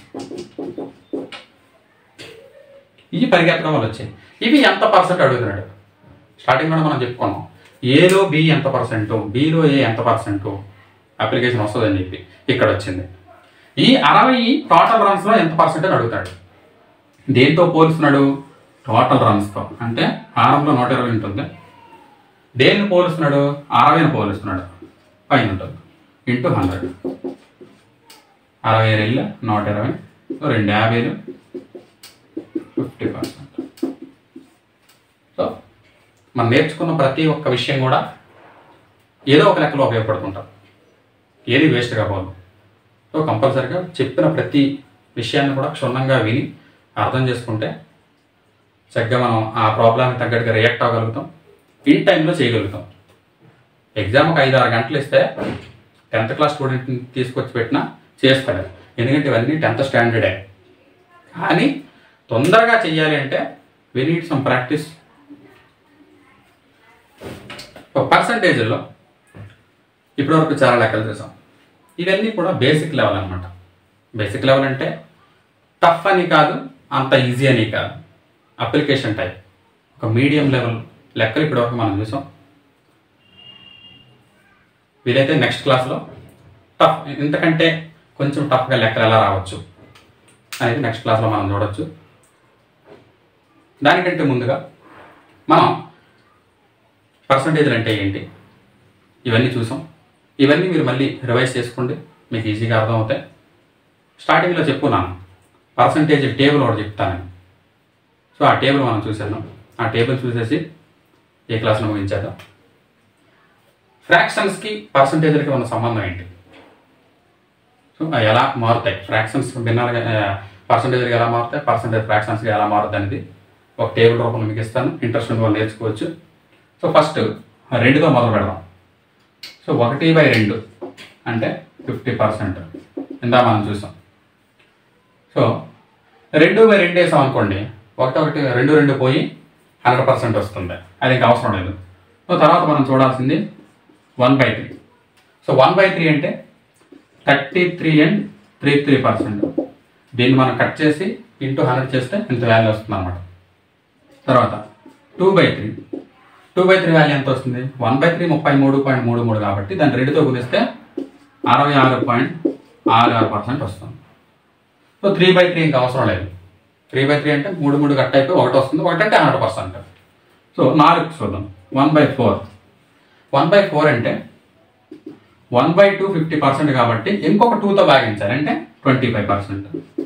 ఇవి పరిగెత్తడం వల్ల వచ్చాయి ఇవి ఎంత పర్సెంట్ అడుగుతున్నాడు స్టార్టింగ్ కూడా మనం చెప్పుకున్నాం ఏలో బి ఎంత పర్సెంట్ బిలో ఏ ఎంత పర్సెంట్ అప్లికేషన్ వస్తుందని చెప్పి ఇక్కడ వచ్చింది ఈ అరవై టోటల్ రన్స్లో ఎంత పర్సెంట్ అని అడుగుతాడు దేంతో పోలుస్తున్నాడు టోటల్ రన్స్తో అంటే హారంలో నూట ఇరవై ఉంటుంది దేన్ని పోలుస్తున్నాడు అరవైని పోలుస్తున్నాడు పైన ఉంటుంది ఇంటూ హండ్రెడ్ అరవై రెళ్ళ నూట ఇరవై సో రెండు యాభైలు ఫిఫ్టీ పర్సెంట్ సో మనం నేర్చుకున్న ప్రతి ఒక్క విషయం కూడా ఏదో ఒక లెక్కలో ఉపయోగపడుతుంటాం ఏది వేస్ట్ కావాలి సో కంపల్సరీగా చెప్పిన ప్రతి విషయాన్ని కూడా క్షుణ్ణంగా విని అర్థం చేసుకుంటే చక్కగా మనం ఆ ప్రాబ్లమ్కి తగ్గట్టుగా రియాక్ట్ అవ్వగలుగుతాం ఇన్ టైంలో చేయగలుగుతాం ఎగ్జామ్ ఒక ఐదు ఆరు గంటలు ఇస్తే టెన్త్ క్లాస్ స్టూడెంట్ని తీసుకొచ్చి పెట్టినా చేస్తాడు ఎందుకంటే ఇవన్నీ టెన్త్ స్టాండర్డే కానీ తొందరగా చెయ్యాలి అంటే వీ నీడ్ సమ్ ప్రాక్టీస్ పర్సంటేజ్లో ఇప్పటివరకు చాలా లెక్కలు చూసాం ఇవన్నీ కూడా బేసిక్ లెవెల్ అనమాట బేసిక్ లెవెల్ అంటే టఫ్ అని కాదు అంత ఈజీ అని కాదు అప్లికేషన్ టైప్ ఒక మీడియం లెవెల్ లెక్కలు ఇప్పటివరకు మనం చూసాం వీలైతే నెక్స్ట్ క్లాస్లో టఫ్ ఇంతకంటే కొంచెం టఫ్గా లెక్కలు ఎలా రావచ్చు అనేది నెక్స్ట్ క్లాస్లో మనం చూడొచ్చు దానికంటే ముందుగా మనం పర్సంటేజ్లు అంటే ఏంటి ఇవన్నీ చూసాం ఇవన్నీ మీరు మళ్ళీ రివైజ్ చేసుకోండి మీకు ఈజీగా అర్థమవుతాయి స్టార్టింగ్లో చెప్పుకున్నాను పర్సంటేజ్ టేబుల్ ఒకటి చెప్తానని సో ఆ టేబుల్ మనం చూసేద్దాం ఆ టేబుల్ చూసేసి ఏ క్లాస్లో ముగించేద్దాం ఫ్రాక్షన్స్కి పర్సంటేజ్లకి ఉన్న సంబంధం ఏంటి సో అవి ఎలా మారుతాయి ఫ్రాక్షన్స్ భిన్నాలుగా పర్సంటేజ్కి ఎలా మారుతాయి పర్సంటేజ్ ఫ్రాక్షన్స్కి ఎలా మారుతాయి అనేది ఒక టేబుల్ రూపంలో మీకు ఇస్తాను ఇంట్రెస్ట్ ఉన్న వాళ్ళు నేర్చుకోవచ్చు సో ఫస్ట్ రెండుతో మొదలు పెడదాం సో ఒకటి బై రెండు అంటే ఫిఫ్టీ పర్సెంట్ ఇందా మనం చూసాం సో రెండు బై రెండు వేసాం అనుకోండి ఒకటి ఒకటి రెండు రెండు పోయి హండ్రెడ్ పర్సెంట్ వస్తుంది అది ఇంకా అవసరం లేదు సో తర్వాత మనం చూడాల్సింది one by three so one by three అంటే thirty three and three three percent దీన్ని మనం కట్ చేసి ఇంటూ హండ్రెడ్ చేస్తే ఇంత వాల్యూ వస్తుంది అనమాట తర్వాత two by three two by three value ఎంత వస్తుంది వన్ బై త్రీ ముప్పై మూడు పాయింట్ మూడు మూడు కాబట్టి దాన్ని రెండుతో గుణిస్తే అరవై ఆరు పాయింట్ ఆరు ఆరు పర్సెంట్ వస్తుంది సో త్రీ బై త్రీ ఇంకా అవసరం లేదు త్రీ బై త్రీ అంటే మూడు మూడు కట్ అయిపోయి ఒకటి వస్తుంది ఒకటి అంటే హండ్రెడ్ పర్సెంట్ సో నాలుగు చూద్దాం one by four one by four అంటే one by two fifty percent కాబట్టి ఇంకొక టూతో భాగించాలి అంటే ట్వంటీ ఫైవ్ పర్సెంట్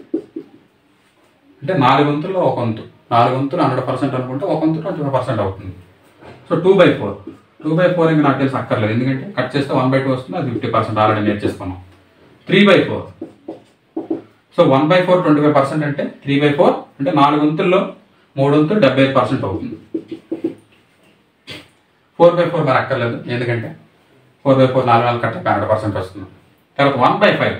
అంటే నాలుగు వంతుల్లో ఒక వంతు నాలుగు వంతులు హండ్రెడ్ పర్సెంట్ అనుకుంటే ఒక వంతు ట్వంటీ ఫైవ్ పర్సెంట్ అవుతుంది so two by four two by four ఇంకా నాకు తెలిసి అక్కర్లేదు ఎందుకంటే కట్ చేస్తే వన్ బై టూ వస్తుంది అది ఫిఫ్టీ పర్సెంట్ ఆల్రెడీ నేర్చేసుకున్నాం three by four so one by four twenty five percent అంటే త్రీ బై ఫోర్ అంటే నాలుగు వంతుల్లో మూడు వంతులు డెబ్బై ఐదు పర్సెంట్ అవుతుంది ఫోర్ బై ఫోర్ మరి అక్కర్లేదు ఎందుకంటే ఫోర్ బై ఫోర్ నాలుగు నాలుగు కట్ట హండ్రెడ్ పర్సెంట్ వస్తుంది తర్వాత వన్ బై ఫైవ్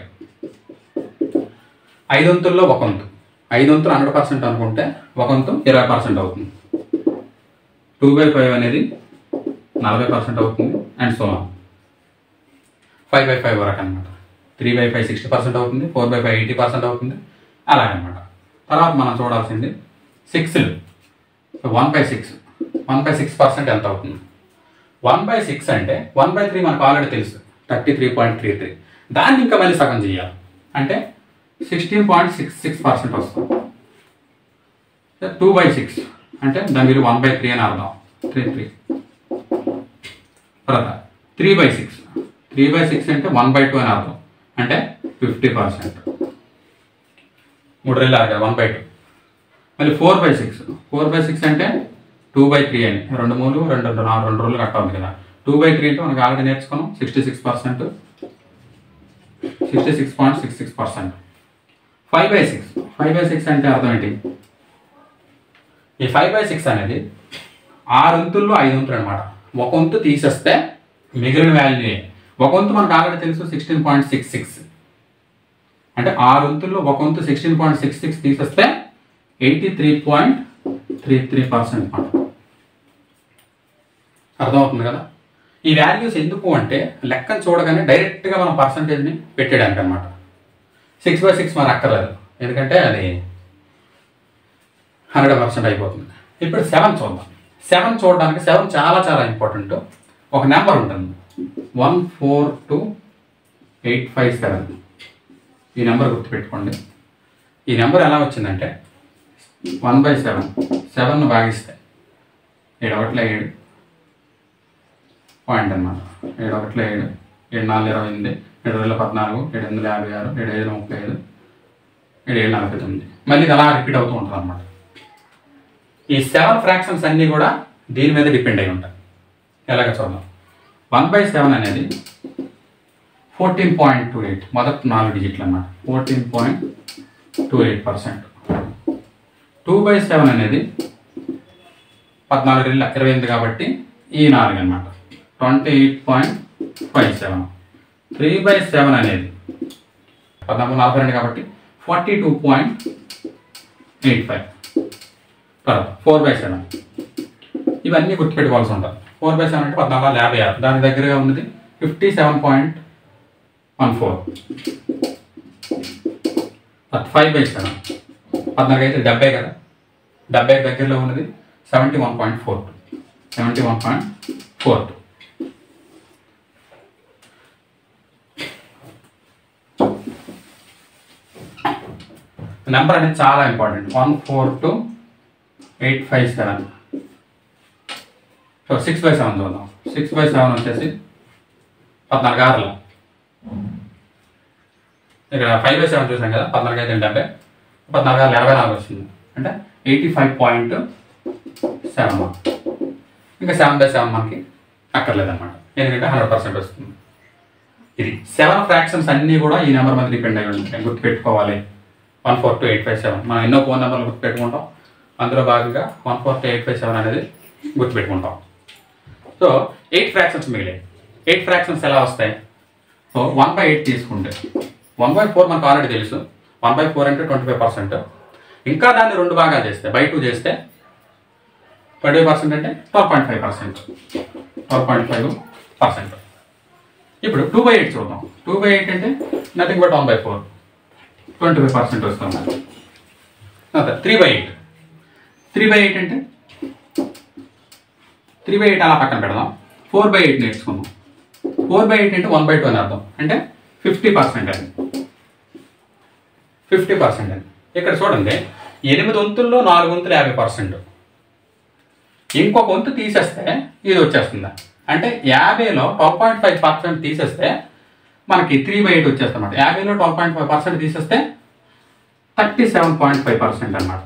ఐదు వంతుల్లో ఒక వంతు ఐదు వంతులు హండ్రెడ్ పర్సెంట్ అనుకుంటే ఒక వంతు ఇరవై పర్సెంట్ అవుతుంది టూ బై ఫైవ్ అనేది నలభై పర్సెంట్ అవుతుంది and so five by five వరకు అనమాట three by five sixty percent అవుతుంది four by five eighty percent అవుతుంది అలాగనమాట తర్వాత మనం చూడాల్సింది six one by six one by six percent ఎంత అవుతుంది వన్ బై సిక్స్ అంటే వన్ బై త్రీ మనకు ఆల్రెడీ తెలుసు thirty three point three three దాన్ని ఇంకా మళ్ళీ సగం చేయాలి అంటే sixteen point six six percent వస్తుంది టూ బై సిక్స్ అంటే దాని విలువ వన్ బై త్రీ అని అర్థం త్రీ త్రీ తర్వాత three by six three by six అంటే వన్ బై టూ అని అర్థం అంటే ఫిఫ్టీ పర్సెంట్ మూడు రెండు ఆరు వన్ బై టూ మళ్ళీ four by six four by six అంటే టూ బై త్రీ అని రెండు మూడు రెండు రెండు నాలుగు రెండు రోజులు కట్ట ఉంది కదా టూ బై త్రీ అంటే మనకి ఆల్రెడీ నేర్చుకున్నాం sixty six percent sixty six point six six percent five by six five by six అంటే అర్థం ఏంటి ఈ ఫైవ్ బై సిక్స్ అనేది ఆరు వంతుల్లో ఐదు వంతులు అనమాట ఒక వంతు తీసేస్తే మిగిలిన వాల్యూ ఒక వంతు మనకు ఆల్రెడీ తెలుసు సిక్స్టీన్ పాయింట్ సిక్స్ సిక్స్ అంటే ఆరు వంతుల్లో ఒక వంతు సిక్స్టీన్ పాయింట్ సిక్స్ సిక్స్ తీసేస్తే eighty three point three three percent అనమాట అర్థమవుతుంది కదా ఈ వాల్యూస్ ఎందుకు అంటే లెక్కను చూడగానే డైరెక్ట్గా మనం పర్సంటేజ్ని పెట్టేయడానికి అనమాట సిక్స్ బై సిక్స్ మన అక్కర్లేదు ఎందుకంటే అది హండ్రెడ్ పర్సెంట్ అయిపోతుంది ఇప్పుడు సెవెన్ చూద్దాం సెవెన్ చూడడానికి సెవెన్ చాలా చాలా ఇంపార్టెంట్ ఒక నెంబర్ ఉంటుంది one four two eight five seven ఈ నెంబర్ గుర్తుపెట్టుకోండి ఈ నెంబర్ ఎలా వచ్చిందంటే వన్ బై సెవెన్ సెవెన్ భాగిస్తే ఏడు ఒకటిలో ఏడు పాయింట్ అనమాట ఏడు ఒకటిలో ఏడు ఏడు నాలుగు ఇరవై ఎనిమిది ఏడు వేల పద్నాలుగు ఏడు ఎనిమిది యాభై ఆరు ఏడు ఐదు ముప్పై ఐదు ఏడు ఏడు నలభై తొమ్మిది మళ్ళీ ఇది అలా రిపీట్ అవుతూ ఉంటుంది అనమాట ఈ సెవెన్ ఫ్రాక్షన్స్ అన్నీ కూడా దీని మీద డిపెండ్ అయి ఉంటాయి ఎలాగ చూద్దాం వన్ బై సెవెన్ అనేది ఫోర్టీన్ పాయింట్ టూ ఎయిట్ మొదటి నాలుగు డిజిట్లు అన్నమాట fourteen point two eight percent two by seven అనేది పద్నాలుగు రెండు ఇరవై ఎనిమిది కాబట్టి ఈ నాలుగు అన్నమాట twenty eight point five seven three by seven అనేది పద్నాలుగు నలభై రెండు కాబట్టి forty two point eight five తర్వాత ఫోర్ బై సెవెన్ ఇవన్నీ గుర్తుపెట్టుకోవాల్సి ఉంటుంది ఫోర్ బై సెవెన్ అంటే పద్నాలుగు వందల యాభై ఆరు దాని దగ్గరగా ఉన్నది fifty seven point one four five by seven పద్నాలుగు అయితే డెబ్బై కదా డెబ్బై దగ్గరలో ఉన్నది seventy one point four two seventy one point four two number అనేది చాలా important one four two eight five seven so six by seven చూద్దాం సిక్స్ బై సెవెన్ వచ్చేసి పద్నాలుగు ఆరులో ఇక్కడ ఫైవ్ బై సెవెన్ చూసాం కదా పద్నాలుగు ఐదు డెబ్బై పద్నాలుగు ఆరు ఎనభై నాలుగు వచ్చింది అంటే ఎయిటీ ఫైవ్ పాయింట్ సెవెన్ ఇంకా సెవెన్ బై సెవెన్ మనకి అక్కర్లేదన్నమాట ఎందుకంటే హండ్రెడ్ పర్సెంట్ వస్తుంది ఇది సెవెన్ ఫ్రాక్షన్స్ అన్నీ కూడా ఈ నెంబర్ మీద డిపెండ్ అయి ఉంటాయి గుర్తుపెట్టుకోవాలి one four two eight five seven మనం ఎన్నో ఫోన్ నెంబర్లు గుర్తుపెట్టుకుంటాం అందులో భాగంగా one four two eight five seven అనేది గుర్తుపెట్టుకుంటాం సో ఎయిట్ ఫ్రాక్షన్స్ మిగిలాయి ఎయిట్ ఫ్రాక్షన్స్ ఎలా వస్తాయి సో వన్ బై ఎయిట్ తీసుకుంటే వన్ బై ఫోర్ మనకు ఆల్రెడీ తెలుసు వన్ బై ఫోర్ అంటే ట్వంటీ ఫైవ్ పర్సెంట్ ఇంకా దాన్ని రెండు భాగాలు చేస్తే బై టూ చేస్తే ట్వంటీ ఫైవ్ పర్సెంట్ అంటే twelve point five percent twelve point five percent ఇప్పుడు టూ బై ఎయిట్ చూద్దాం టూ బై ఎయిట్ అంటే nothing but one by four twenty five percent వస్తుంది అదే three by eight three by eight అంటే త్రీ బై ఎయిట్ అలా పక్కన పెడదాం ఫోర్ బై ఎయిట్ నేర్చుకుందాం ఫోర్ బై ఎయిట్ అంటే వన్ బై టూ అని అర్థం అంటే ఫిఫ్టీ పర్సెంట్ అని ఫిఫ్టీ పర్సెంట్ అని ఇక్కడ చూడండి ఎనిమిది వంతుల్లో నాలుగు వంతులు యాభై పర్సెంట్ ఇంకొక వంతు తీసేస్తే ఇది వచ్చేస్తుంది అంటే యాభైలో ట్వెల్వ్ పాయింట్ ఫైవ్ పర్సెంట్ తీసేస్తే మనకి త్రీ బై ఎయిట్ వచ్చేస్తుంది అనమాట యాభైలో ట్వెల్వ్ పాయింట్ ఫైవ్ పర్సెంట్ తీసేస్తే thirty seven point five percent అనమాట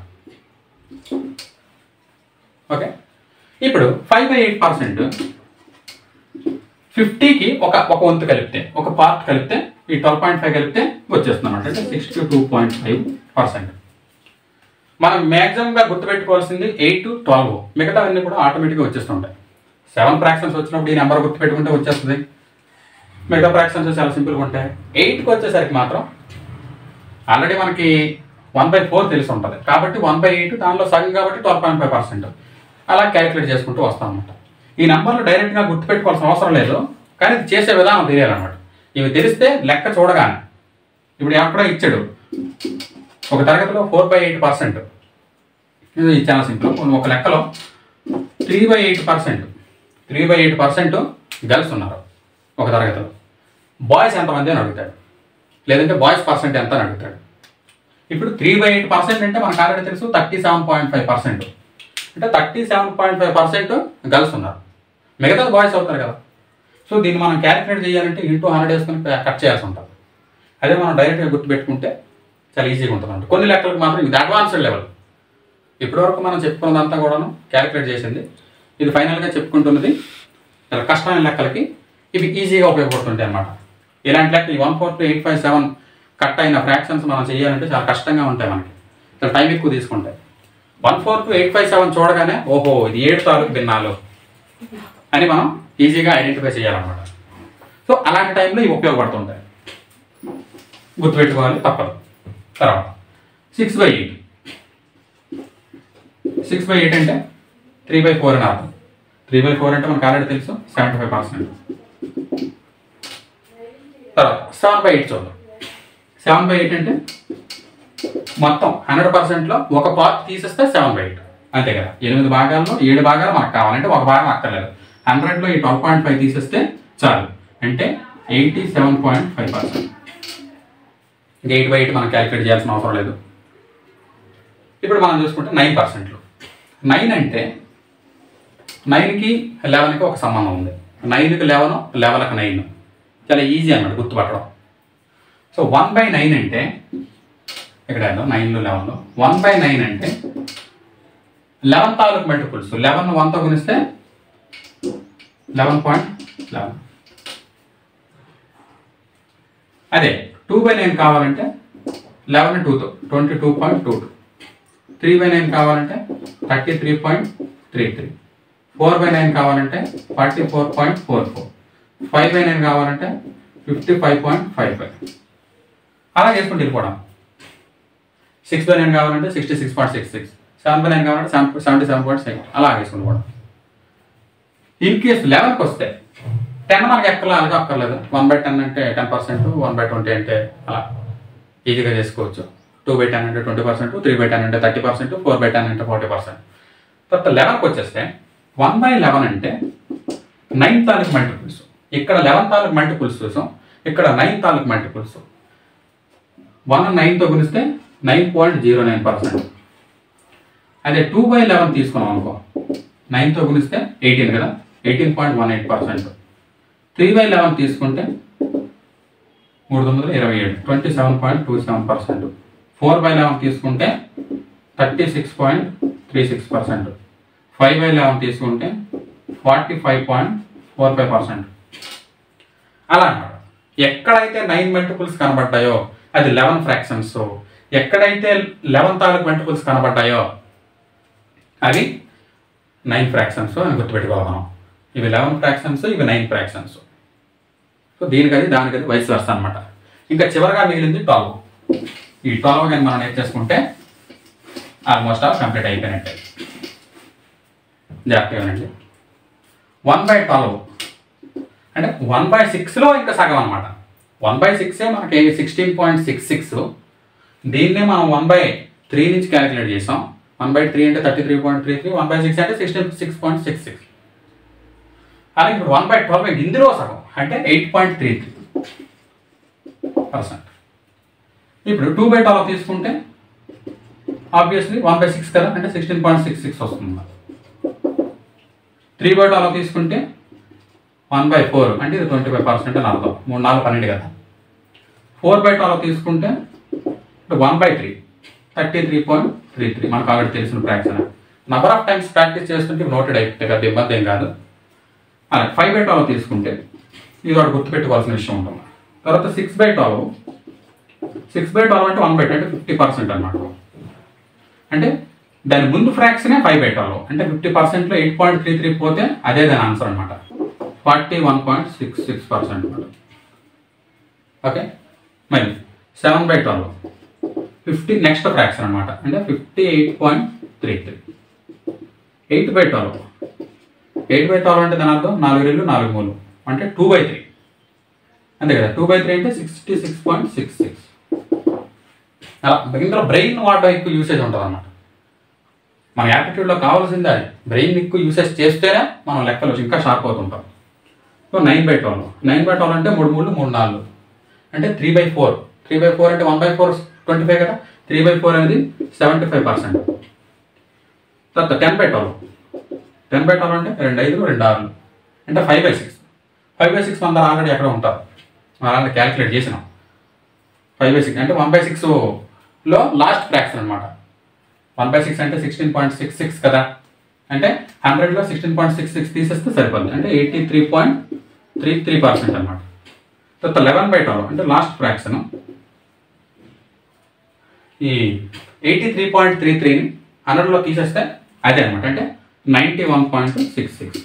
ఓకే ఇప్పుడు ఫైవ్ బై ఎయిట్ పర్సెంట్ ఫిఫ్టీకి ఒక ఒక వంతు కలిపితే ఒక పార్ట్ కలిపితే ఈ ట్వెల్వ్ పాయింట్ ఫైవ్ కలిపితే వచ్చేస్తుంది అనమాట అంటే sixty two point five percent మనం మ్యాక్సిమంగా గుర్తుపెట్టుకోవాల్సింది ఎయిట్ టు ట్వెల్వ్ మిగతావన్నీ కూడా ఆటోమేటిక్గా వచ్చేస్తుంటాయి సెవెన్ ఫ్రాక్షన్స్ వచ్చినప్పుడు ఈ నెంబర్ గుర్తుపెట్టుకుంటే వచ్చేస్తుంది మిగతా ఫ్రాక్షన్స్ చాలా సింపుల్గా ఉంటాయి ఎయిట్కి వచ్చేసరికి మాత్రం ఆల్రెడీ మనకి వన్ బై ఫోర్ తెలిసి ఉంటుంది కాబట్టి వన్ బై ఎయిట్ దానిలో సగం కాబట్టి ట్వెల్వ్ పాయింట్ ఫైవ్ పర్సెంట్ అలా క్యాలిక్యులేట్ చేసుకుంటూ వస్తాం అనమాట ఈ నెంబర్లు డైరెక్ట్గా గుర్తుపెట్టుకోవాల్సిన అవసరం లేదు కానీ ఇది చేసే విధానం తెలియాలన్నమాట ఇవి తెలిస్తే లెక్క చూడగానే ఇప్పుడు ఎక్కడో ఇచ్చాడు ఒక తరగతిలో ఫోర్ బై ఎయిట్ పర్సెంట్ ఇది చాలా సింపుల్ ఒక లెక్కలో three by eight percent three by eight percent girls ఉన్నారు ఒక తరగతిలో బాయ్స్ ఎంతమంది అని అడుగుతాడు లేదంటే బాయ్స్ పర్సెంట్ ఎంత అని అడుగుతాడు ఇప్పుడు త్రీ బై ఎయిట్ పర్సెంట్ అంటే మనకు ఆల్రెడీ తెలుసు thirty seven point five percent అంటే thirty seven point five percent girls ఉన్నారు మిగతా బాయ్స్ అవుతారు కదా సో దీన్ని మనం క్యాలిక్యులేట్ చేయాలంటే ఇంటూ హండ్రెడ్ వేసుకొని కట్ చేయాల్సి ఉంటుంది అదే మనం డైరెక్ట్గా గుర్తుపెట్టుకుంటే చాలా ఈజీగా ఉంటుంది అంటే కొన్ని లెక్కలకు మాత్రం ఇది అడ్వాన్స్డ్ లెవెల్ ఇప్పటివరకు మనం చెప్పుకున్నదంతా కూడాను క్యాలిక్యులేట్ చేసింది ఇది ఫైనల్గా చెప్పుకుంటున్నది చాలా కష్టమైన లెక్కలకి ఇవి ఈజీగా ఉపయోగపడుతుంటాయి అన్నమాట ఇలాంటి లెక్క ఈ one four two eight five seven cut అయిన ఫ్రాక్షన్స్ మనం చేయాలంటే చాలా కష్టంగా ఉంటాయి మనకి చాలా టైం ఎక్కువ తీసుకుంటాయి one four two eight five seven చూడగానే ఓహో ఇది ఏడు తాలూకు భిన్నాలు అని మనం ఈజీగా ఐడెంటిఫై చేయాలన్నమాట సో అలాంటి టైంలో ఇవి ఉపయోగపడుతుంటాయి గుర్తుపెట్టుకోవాలి తప్పదు తర్వాత six by eight six by eight అంటే త్రీ బై ఫోర్ అని అర్థం త్రీ బై ఫోర్ అంటే మనకు ఆల్రెడీ తెలుసు సెవెంటీ ఫైవ్ పర్సెంట్ తర్వాత సెవెన్ బై ఎయిట్ చూద్దాం సెవెన్ బై ఎయిట్ అంటే మొత్తం హండ్రెడ్ పర్సెంట్లో ఒక పార్ట్ తీసేస్తే సెవెన్ బై ఎయిట్ అంతే కదా ఎనిమిది భాగాల్లో ఏడు భాగాలు మనకు కావాలంటే ఒక భాగం అక్కర్లేదు హండ్రెడ్లో ఈ ట్వెల్వ్ పాయింట్ ఫైవ్ తీసేస్తే చాలు అంటే eighty seven point five percent ఇంకా ఎయిట్ బై ఎయిట్ మనం క్యాలిక్యులేట్ చేయాల్సిన అవసరం లేదు ఇప్పుడు మనం చూసుకుంటే నైన్ పర్సెంట్లు నైన్ అంటే నైన్కి లెవెన్కి ఒక సంబంధం ఉంది నైన్కి లెవెన్ లెవెన్కి నైన్ చాలా ఈజీ అన్నమాట గుర్తుపట్టడం సో వన్ బై నైన్ అంటే ఇక్కడ నైన్లో లెవెన్లో వన్ బై నైన్ అంటే లెవెన్ తాలూకు మల్టిపుల్స్ లెవెన్ వన్తో గుణిస్తే లెవెన్ పాయింట్ లెవెన్ అదే టూ బై నైన్ కావాలంటే లెవెన్ టూతో twenty two point two two three by nine కావాలంటే thirty three point three three four by nine కావాలంటే forty four point four four five by nine కావాలంటే fifty five point five five అలా చేసుకుంటూ వెళ్ళిపోవడం సిక్స్ బై నైన్ కావాలంటే sixty six point six six seven by nine కావాలంటే seven seventy seven point seven అలా వేసుకుంటూ పోవడం ఇన్ కేస్ లెవెన్కి వస్తే టెన్ మనకి ఎక్కర్లా అలాగే అక్కర్లేదు వన్ బై టెన్ అంటే ten percent one by twenty అంటే అలా ఈజీగా చేసుకోవచ్చు టూ బై టెన్ అంటే twenty percent three by ten అంటే thirty percent four by ten అంటే ఫార్టీ పర్సెంట్ తర్వాత లెవెన్కి వచ్చేస్తే వన్ బై లెవెన్ అంటే నైన్ తాలూకు మల్టిపుల్స్ ఇక్కడ లెవెన్ తాలూకు మల్టిపుల్స్ చూసాం ఇక్కడ నైన్ తాలూకు మల్టిపుల్స్ వన్ నైన్తో గుణిస్తే nine point zero nine percent అదే టూ బై లెవెన్ తీసుకున్నాం అనుకో నైన్తో గుణిస్తే ఎయిటీన్ కదా eighteen point one eight percent three by eleven తీసుకుంటే మూడు తొమ్మిది ఇరవై ఏడు twenty seven point two seven percent four by eleven తీసుకుంటే thirty six point three six percent five by eleven తీసుకుంటే forty five point four five percent అలా అన్నమాట ఎక్కడైతే నైన్ మల్టిపుల్స్ కనబడ్డాయో అది లెవెన్ ఫ్రాక్షన్స్ ఎక్కడైతే లెవెన్ తాలూకు మల్టిపుల్స్ కనబడ్డాయో అవి నైన్ ఫ్రాక్షన్స్ అని గుర్తుపెట్టుకోవాలి మనం ఇవి లెవెన్ ఫ్రాక్షన్స్ ఇవి నైన్ ఫ్రాక్షన్స్ సో దీనికది దానికది వయసు వరుస అనమాట ఇంకా చివరిగా మిగిలింది ట్వెల్వ్ ఈ ట్వెల్వ్ కానీ మనం నేర్చేసుకుంటే ఆల్మోస్ట్ ఆల్ కంప్లీట్ అయిపోయినట్టే జాగ్రత్తగా వినండి వన్ బై ట్వెల్వ్ అంటే వన్ బై సిక్స్లో ఇంకా సగం అనమాట వన్ బై సిక్సే మనకి సిక్స్టీన్ పాయింట్ సిక్స్ సిక్స్ దీన్నే మనం వన్ బై త్రీ నుంచి క్యాలిక్యులేట్ చేసాం వన్ బై త్రీ అంటే thirty three point three three one by six అంటే sixteen six point six six అలాగే ఇప్పుడు వన్ బై ట్వెల్వ్ ఇందులో సగం అంటే eight point three three percent ఇప్పుడు టూ బై ట్వెల్వ్ తీసుకుంటే ఆబ్వియస్లీ వన్ బై సిక్స్ కదా అంటే సిక్స్టీన్ పాయింట్ సిక్స్ సిక్స్ వస్తుంది త్రీ బై ట్వెల్వ్ తీసుకుంటే వన్ బై ఫోర్ అంటే ఇది ట్వంటీ ఫైవ్ పర్సెంట్ అని అర్థం మూడు నాలుగు పన్నెండు కదా ఫోర్ బై ట్వెల్వ్ తీసుకుంటే one by three thirty three point three three మనకు ఆల్రెడీ తెలిసిన fraction number of times practice చేస్తుంటే నోటెడ్ అయిపోతే కదా ఇబ్బంది ఏం కాదు అలా ఫైవ్ బై ట్వెల్వ్ తీసుకుంటే ఇది ఒకటి గుర్తుపెట్టుకోవాల్సిన విషయం ఉంటుంది తర్వాత six by twelve six by twelve అంటే వన్ బై అంటే ఫిఫ్టీ పర్సెంట్ అనమాట అంటే దాని ముందు ఫ్రాక్షనే ఫైవ్ బై ట్వెల్వ్ అంటే ఫిఫ్టీ పర్సెంట్లో ఎయిట్ పాయింట్ త్రీ త్రీ పోతే అదే దాని ఆన్సర్ అనమాట forty one point six six percent అనమాట ఓకే మరి seven by twelve fifty next fraction అనమాట అంటే fifty eight point three three eight by twelve eight by twelve అంటే దాని అర్థం నాలుగు రెళ్ళు నాలుగు మూడు అంటే టూ బై త్రీ అంతే కదా టూ బై త్రీ అంటే sixty six point six six అలా ఇందులో బ్రెయిన్ వాడడం ఎక్కువ యూసేజ్ ఉంటుంది అన్నమాట మన యాప్టిట్యూడ్లో కావాల్సిందే అది బ్రెయిన్ ఎక్కువ యూసేజ్ చేస్తేనే మనం లెక్కలు ఇంకా షార్ప్ అవుతుంటాం so nine by twelve nine by twelve అంటే మూడు మూడు మూడు నాలుగు అంటే three by four three by four అంటే one by four twenty five కదా త్రీ బై ఫోర్ అనేది సెవెంటీ ఫైవ్ పర్సెంట్ తర్వాత ten by twelve ten by twelve అంటే రెండు ఐదు రెండు ఆరు అంటే five by six five by six మన ఆల్రెడీ ఎక్కడ ఉంటారు మనం ఆల్రెడీ క్యాలిక్యులేట్ చేసినాం ఫైవ్ బై సిక్స్ అంటే వన్ బై సిక్స్ లో లాస్ట్ ఫ్రాక్షన్ అనమాట వన్ బై సిక్స్ అంటే సిక్స్టీన్ పాయింట్ సిక్స్ సిక్స్ కదా అంటే హండ్రెడ్లో సిక్స్టీన్ పాయింట్ సిక్స్ సిక్స్ తీసేస్తే సరిపోతుంది అంటే eighty three point three three percent అనమాట తర్వాత లెవెన్ బై ట్వెల్వ్ అంటే లాస్ట్ ఫ్రాక్షన్ ఈ ఎయిటీ త్రీ పాయింట్ త్రీ త్రీని హండ్రెడ్లో తీసేస్తే అదే అనమాట అంటే ninety one point six six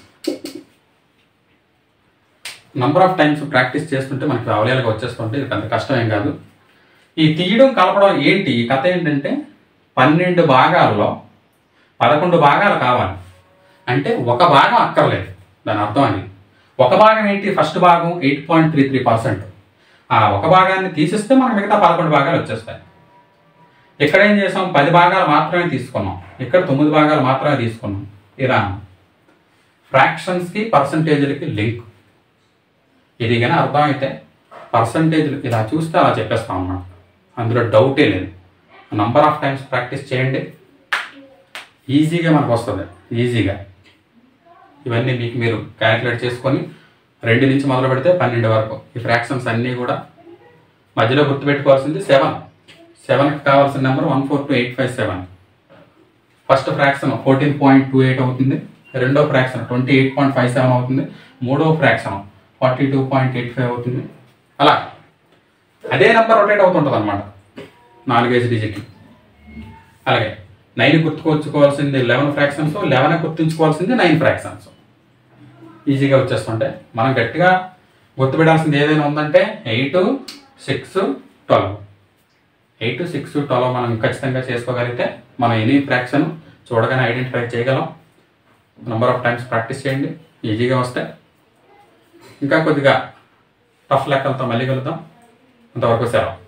number of times practice చేస్తుంటే మనకి అవలేలుగా వచ్చేస్తుంటే ఇది పెద్ద కష్టం ఏం కాదు ఈ తీయడం కలపడం ఏంటి ఈ కథ ఏంటంటే పన్నెండు భాగాల్లో పదకొండు భాగాలు కావాలి అంటే ఒక భాగం అక్కర్లేదు దాని అర్థం అది ఒక భాగం ఏంటి ఫస్ట్ భాగం eight point three three percent ఆ ఒక భాగాన్ని తీసిస్తే మనకు మిగతా పదకొండు భాగాలు వచ్చేస్తాయి ఇక్కడ ఏం చేసాం పది భాగాలు మాత్రమే తీసుకున్నాం ఇక్కడ తొమ్మిది భాగాలు మాత్రమే తీసుకున్నాం ఇలా ఫ్రాక్షన్స్కి పర్సంటేజ్లకి లింక్ ఇది కానీ అర్థమైతే పర్సంటేజ్లు ఇలా చూస్తే అలా చెప్పేస్తాం అన్నమాట అందులో డౌటే లేదు నంబర్ ఆఫ్ టైమ్స్ ప్రాక్టీస్ చేయండి ఈజీగా మనకు వస్తుంది ఈజీగా ఇవన్నీ మీకు మీరు క్యాలిక్యులేట్ చేసుకొని రెండు నుంచి మొదలు పెడితే పన్నెండు వరకు ఈ ఫ్రాక్షన్స్ అన్నీ కూడా మధ్యలో గుర్తుపెట్టుకోవాల్సింది సెవెన్ సెవెన్కి కావాల్సిన number one four two eight five seven first fraction fourteen point two eight అవుతుంది రెండో fraction twenty eight point five seven అవుతుంది మూడో fraction forty two point eight five అవుతుంది అలా అదే నెంబర్ రొటేట్ అవుతుంటుంది అనమాట నాలుగైదు డిజిట్లు అలాగే నైన్ గుర్తుకొచ్చుకోవాల్సింది లెవెన్ ఫ్రాక్షన్స్ లెవెన్ గుర్తుంచుకోవాల్సింది నైన్ ఫ్రాక్షన్స్ ఈజీగా వచ్చేస్తుంటే మనం గట్టిగా గుర్తుపెట్టాల్సింది ఏదైనా ఉందంటే eight six twelve eight six twelve మనం ఖచ్చితంగా చేసుకోగలిగితే మనం ఎనీ ఫ్రాక్షన్ చూడగానే ఐడెంటిఫై చేయగలం నెంబర్ ఆఫ్ టైమ్స్ ప్రాక్టీస్ చేయండి ఈజీగా వస్తే ఇంకా కొద్దిగా టఫ్ లెక్కలతో మళ్ళీ కలుద్దాం అంతవరకు సెలవు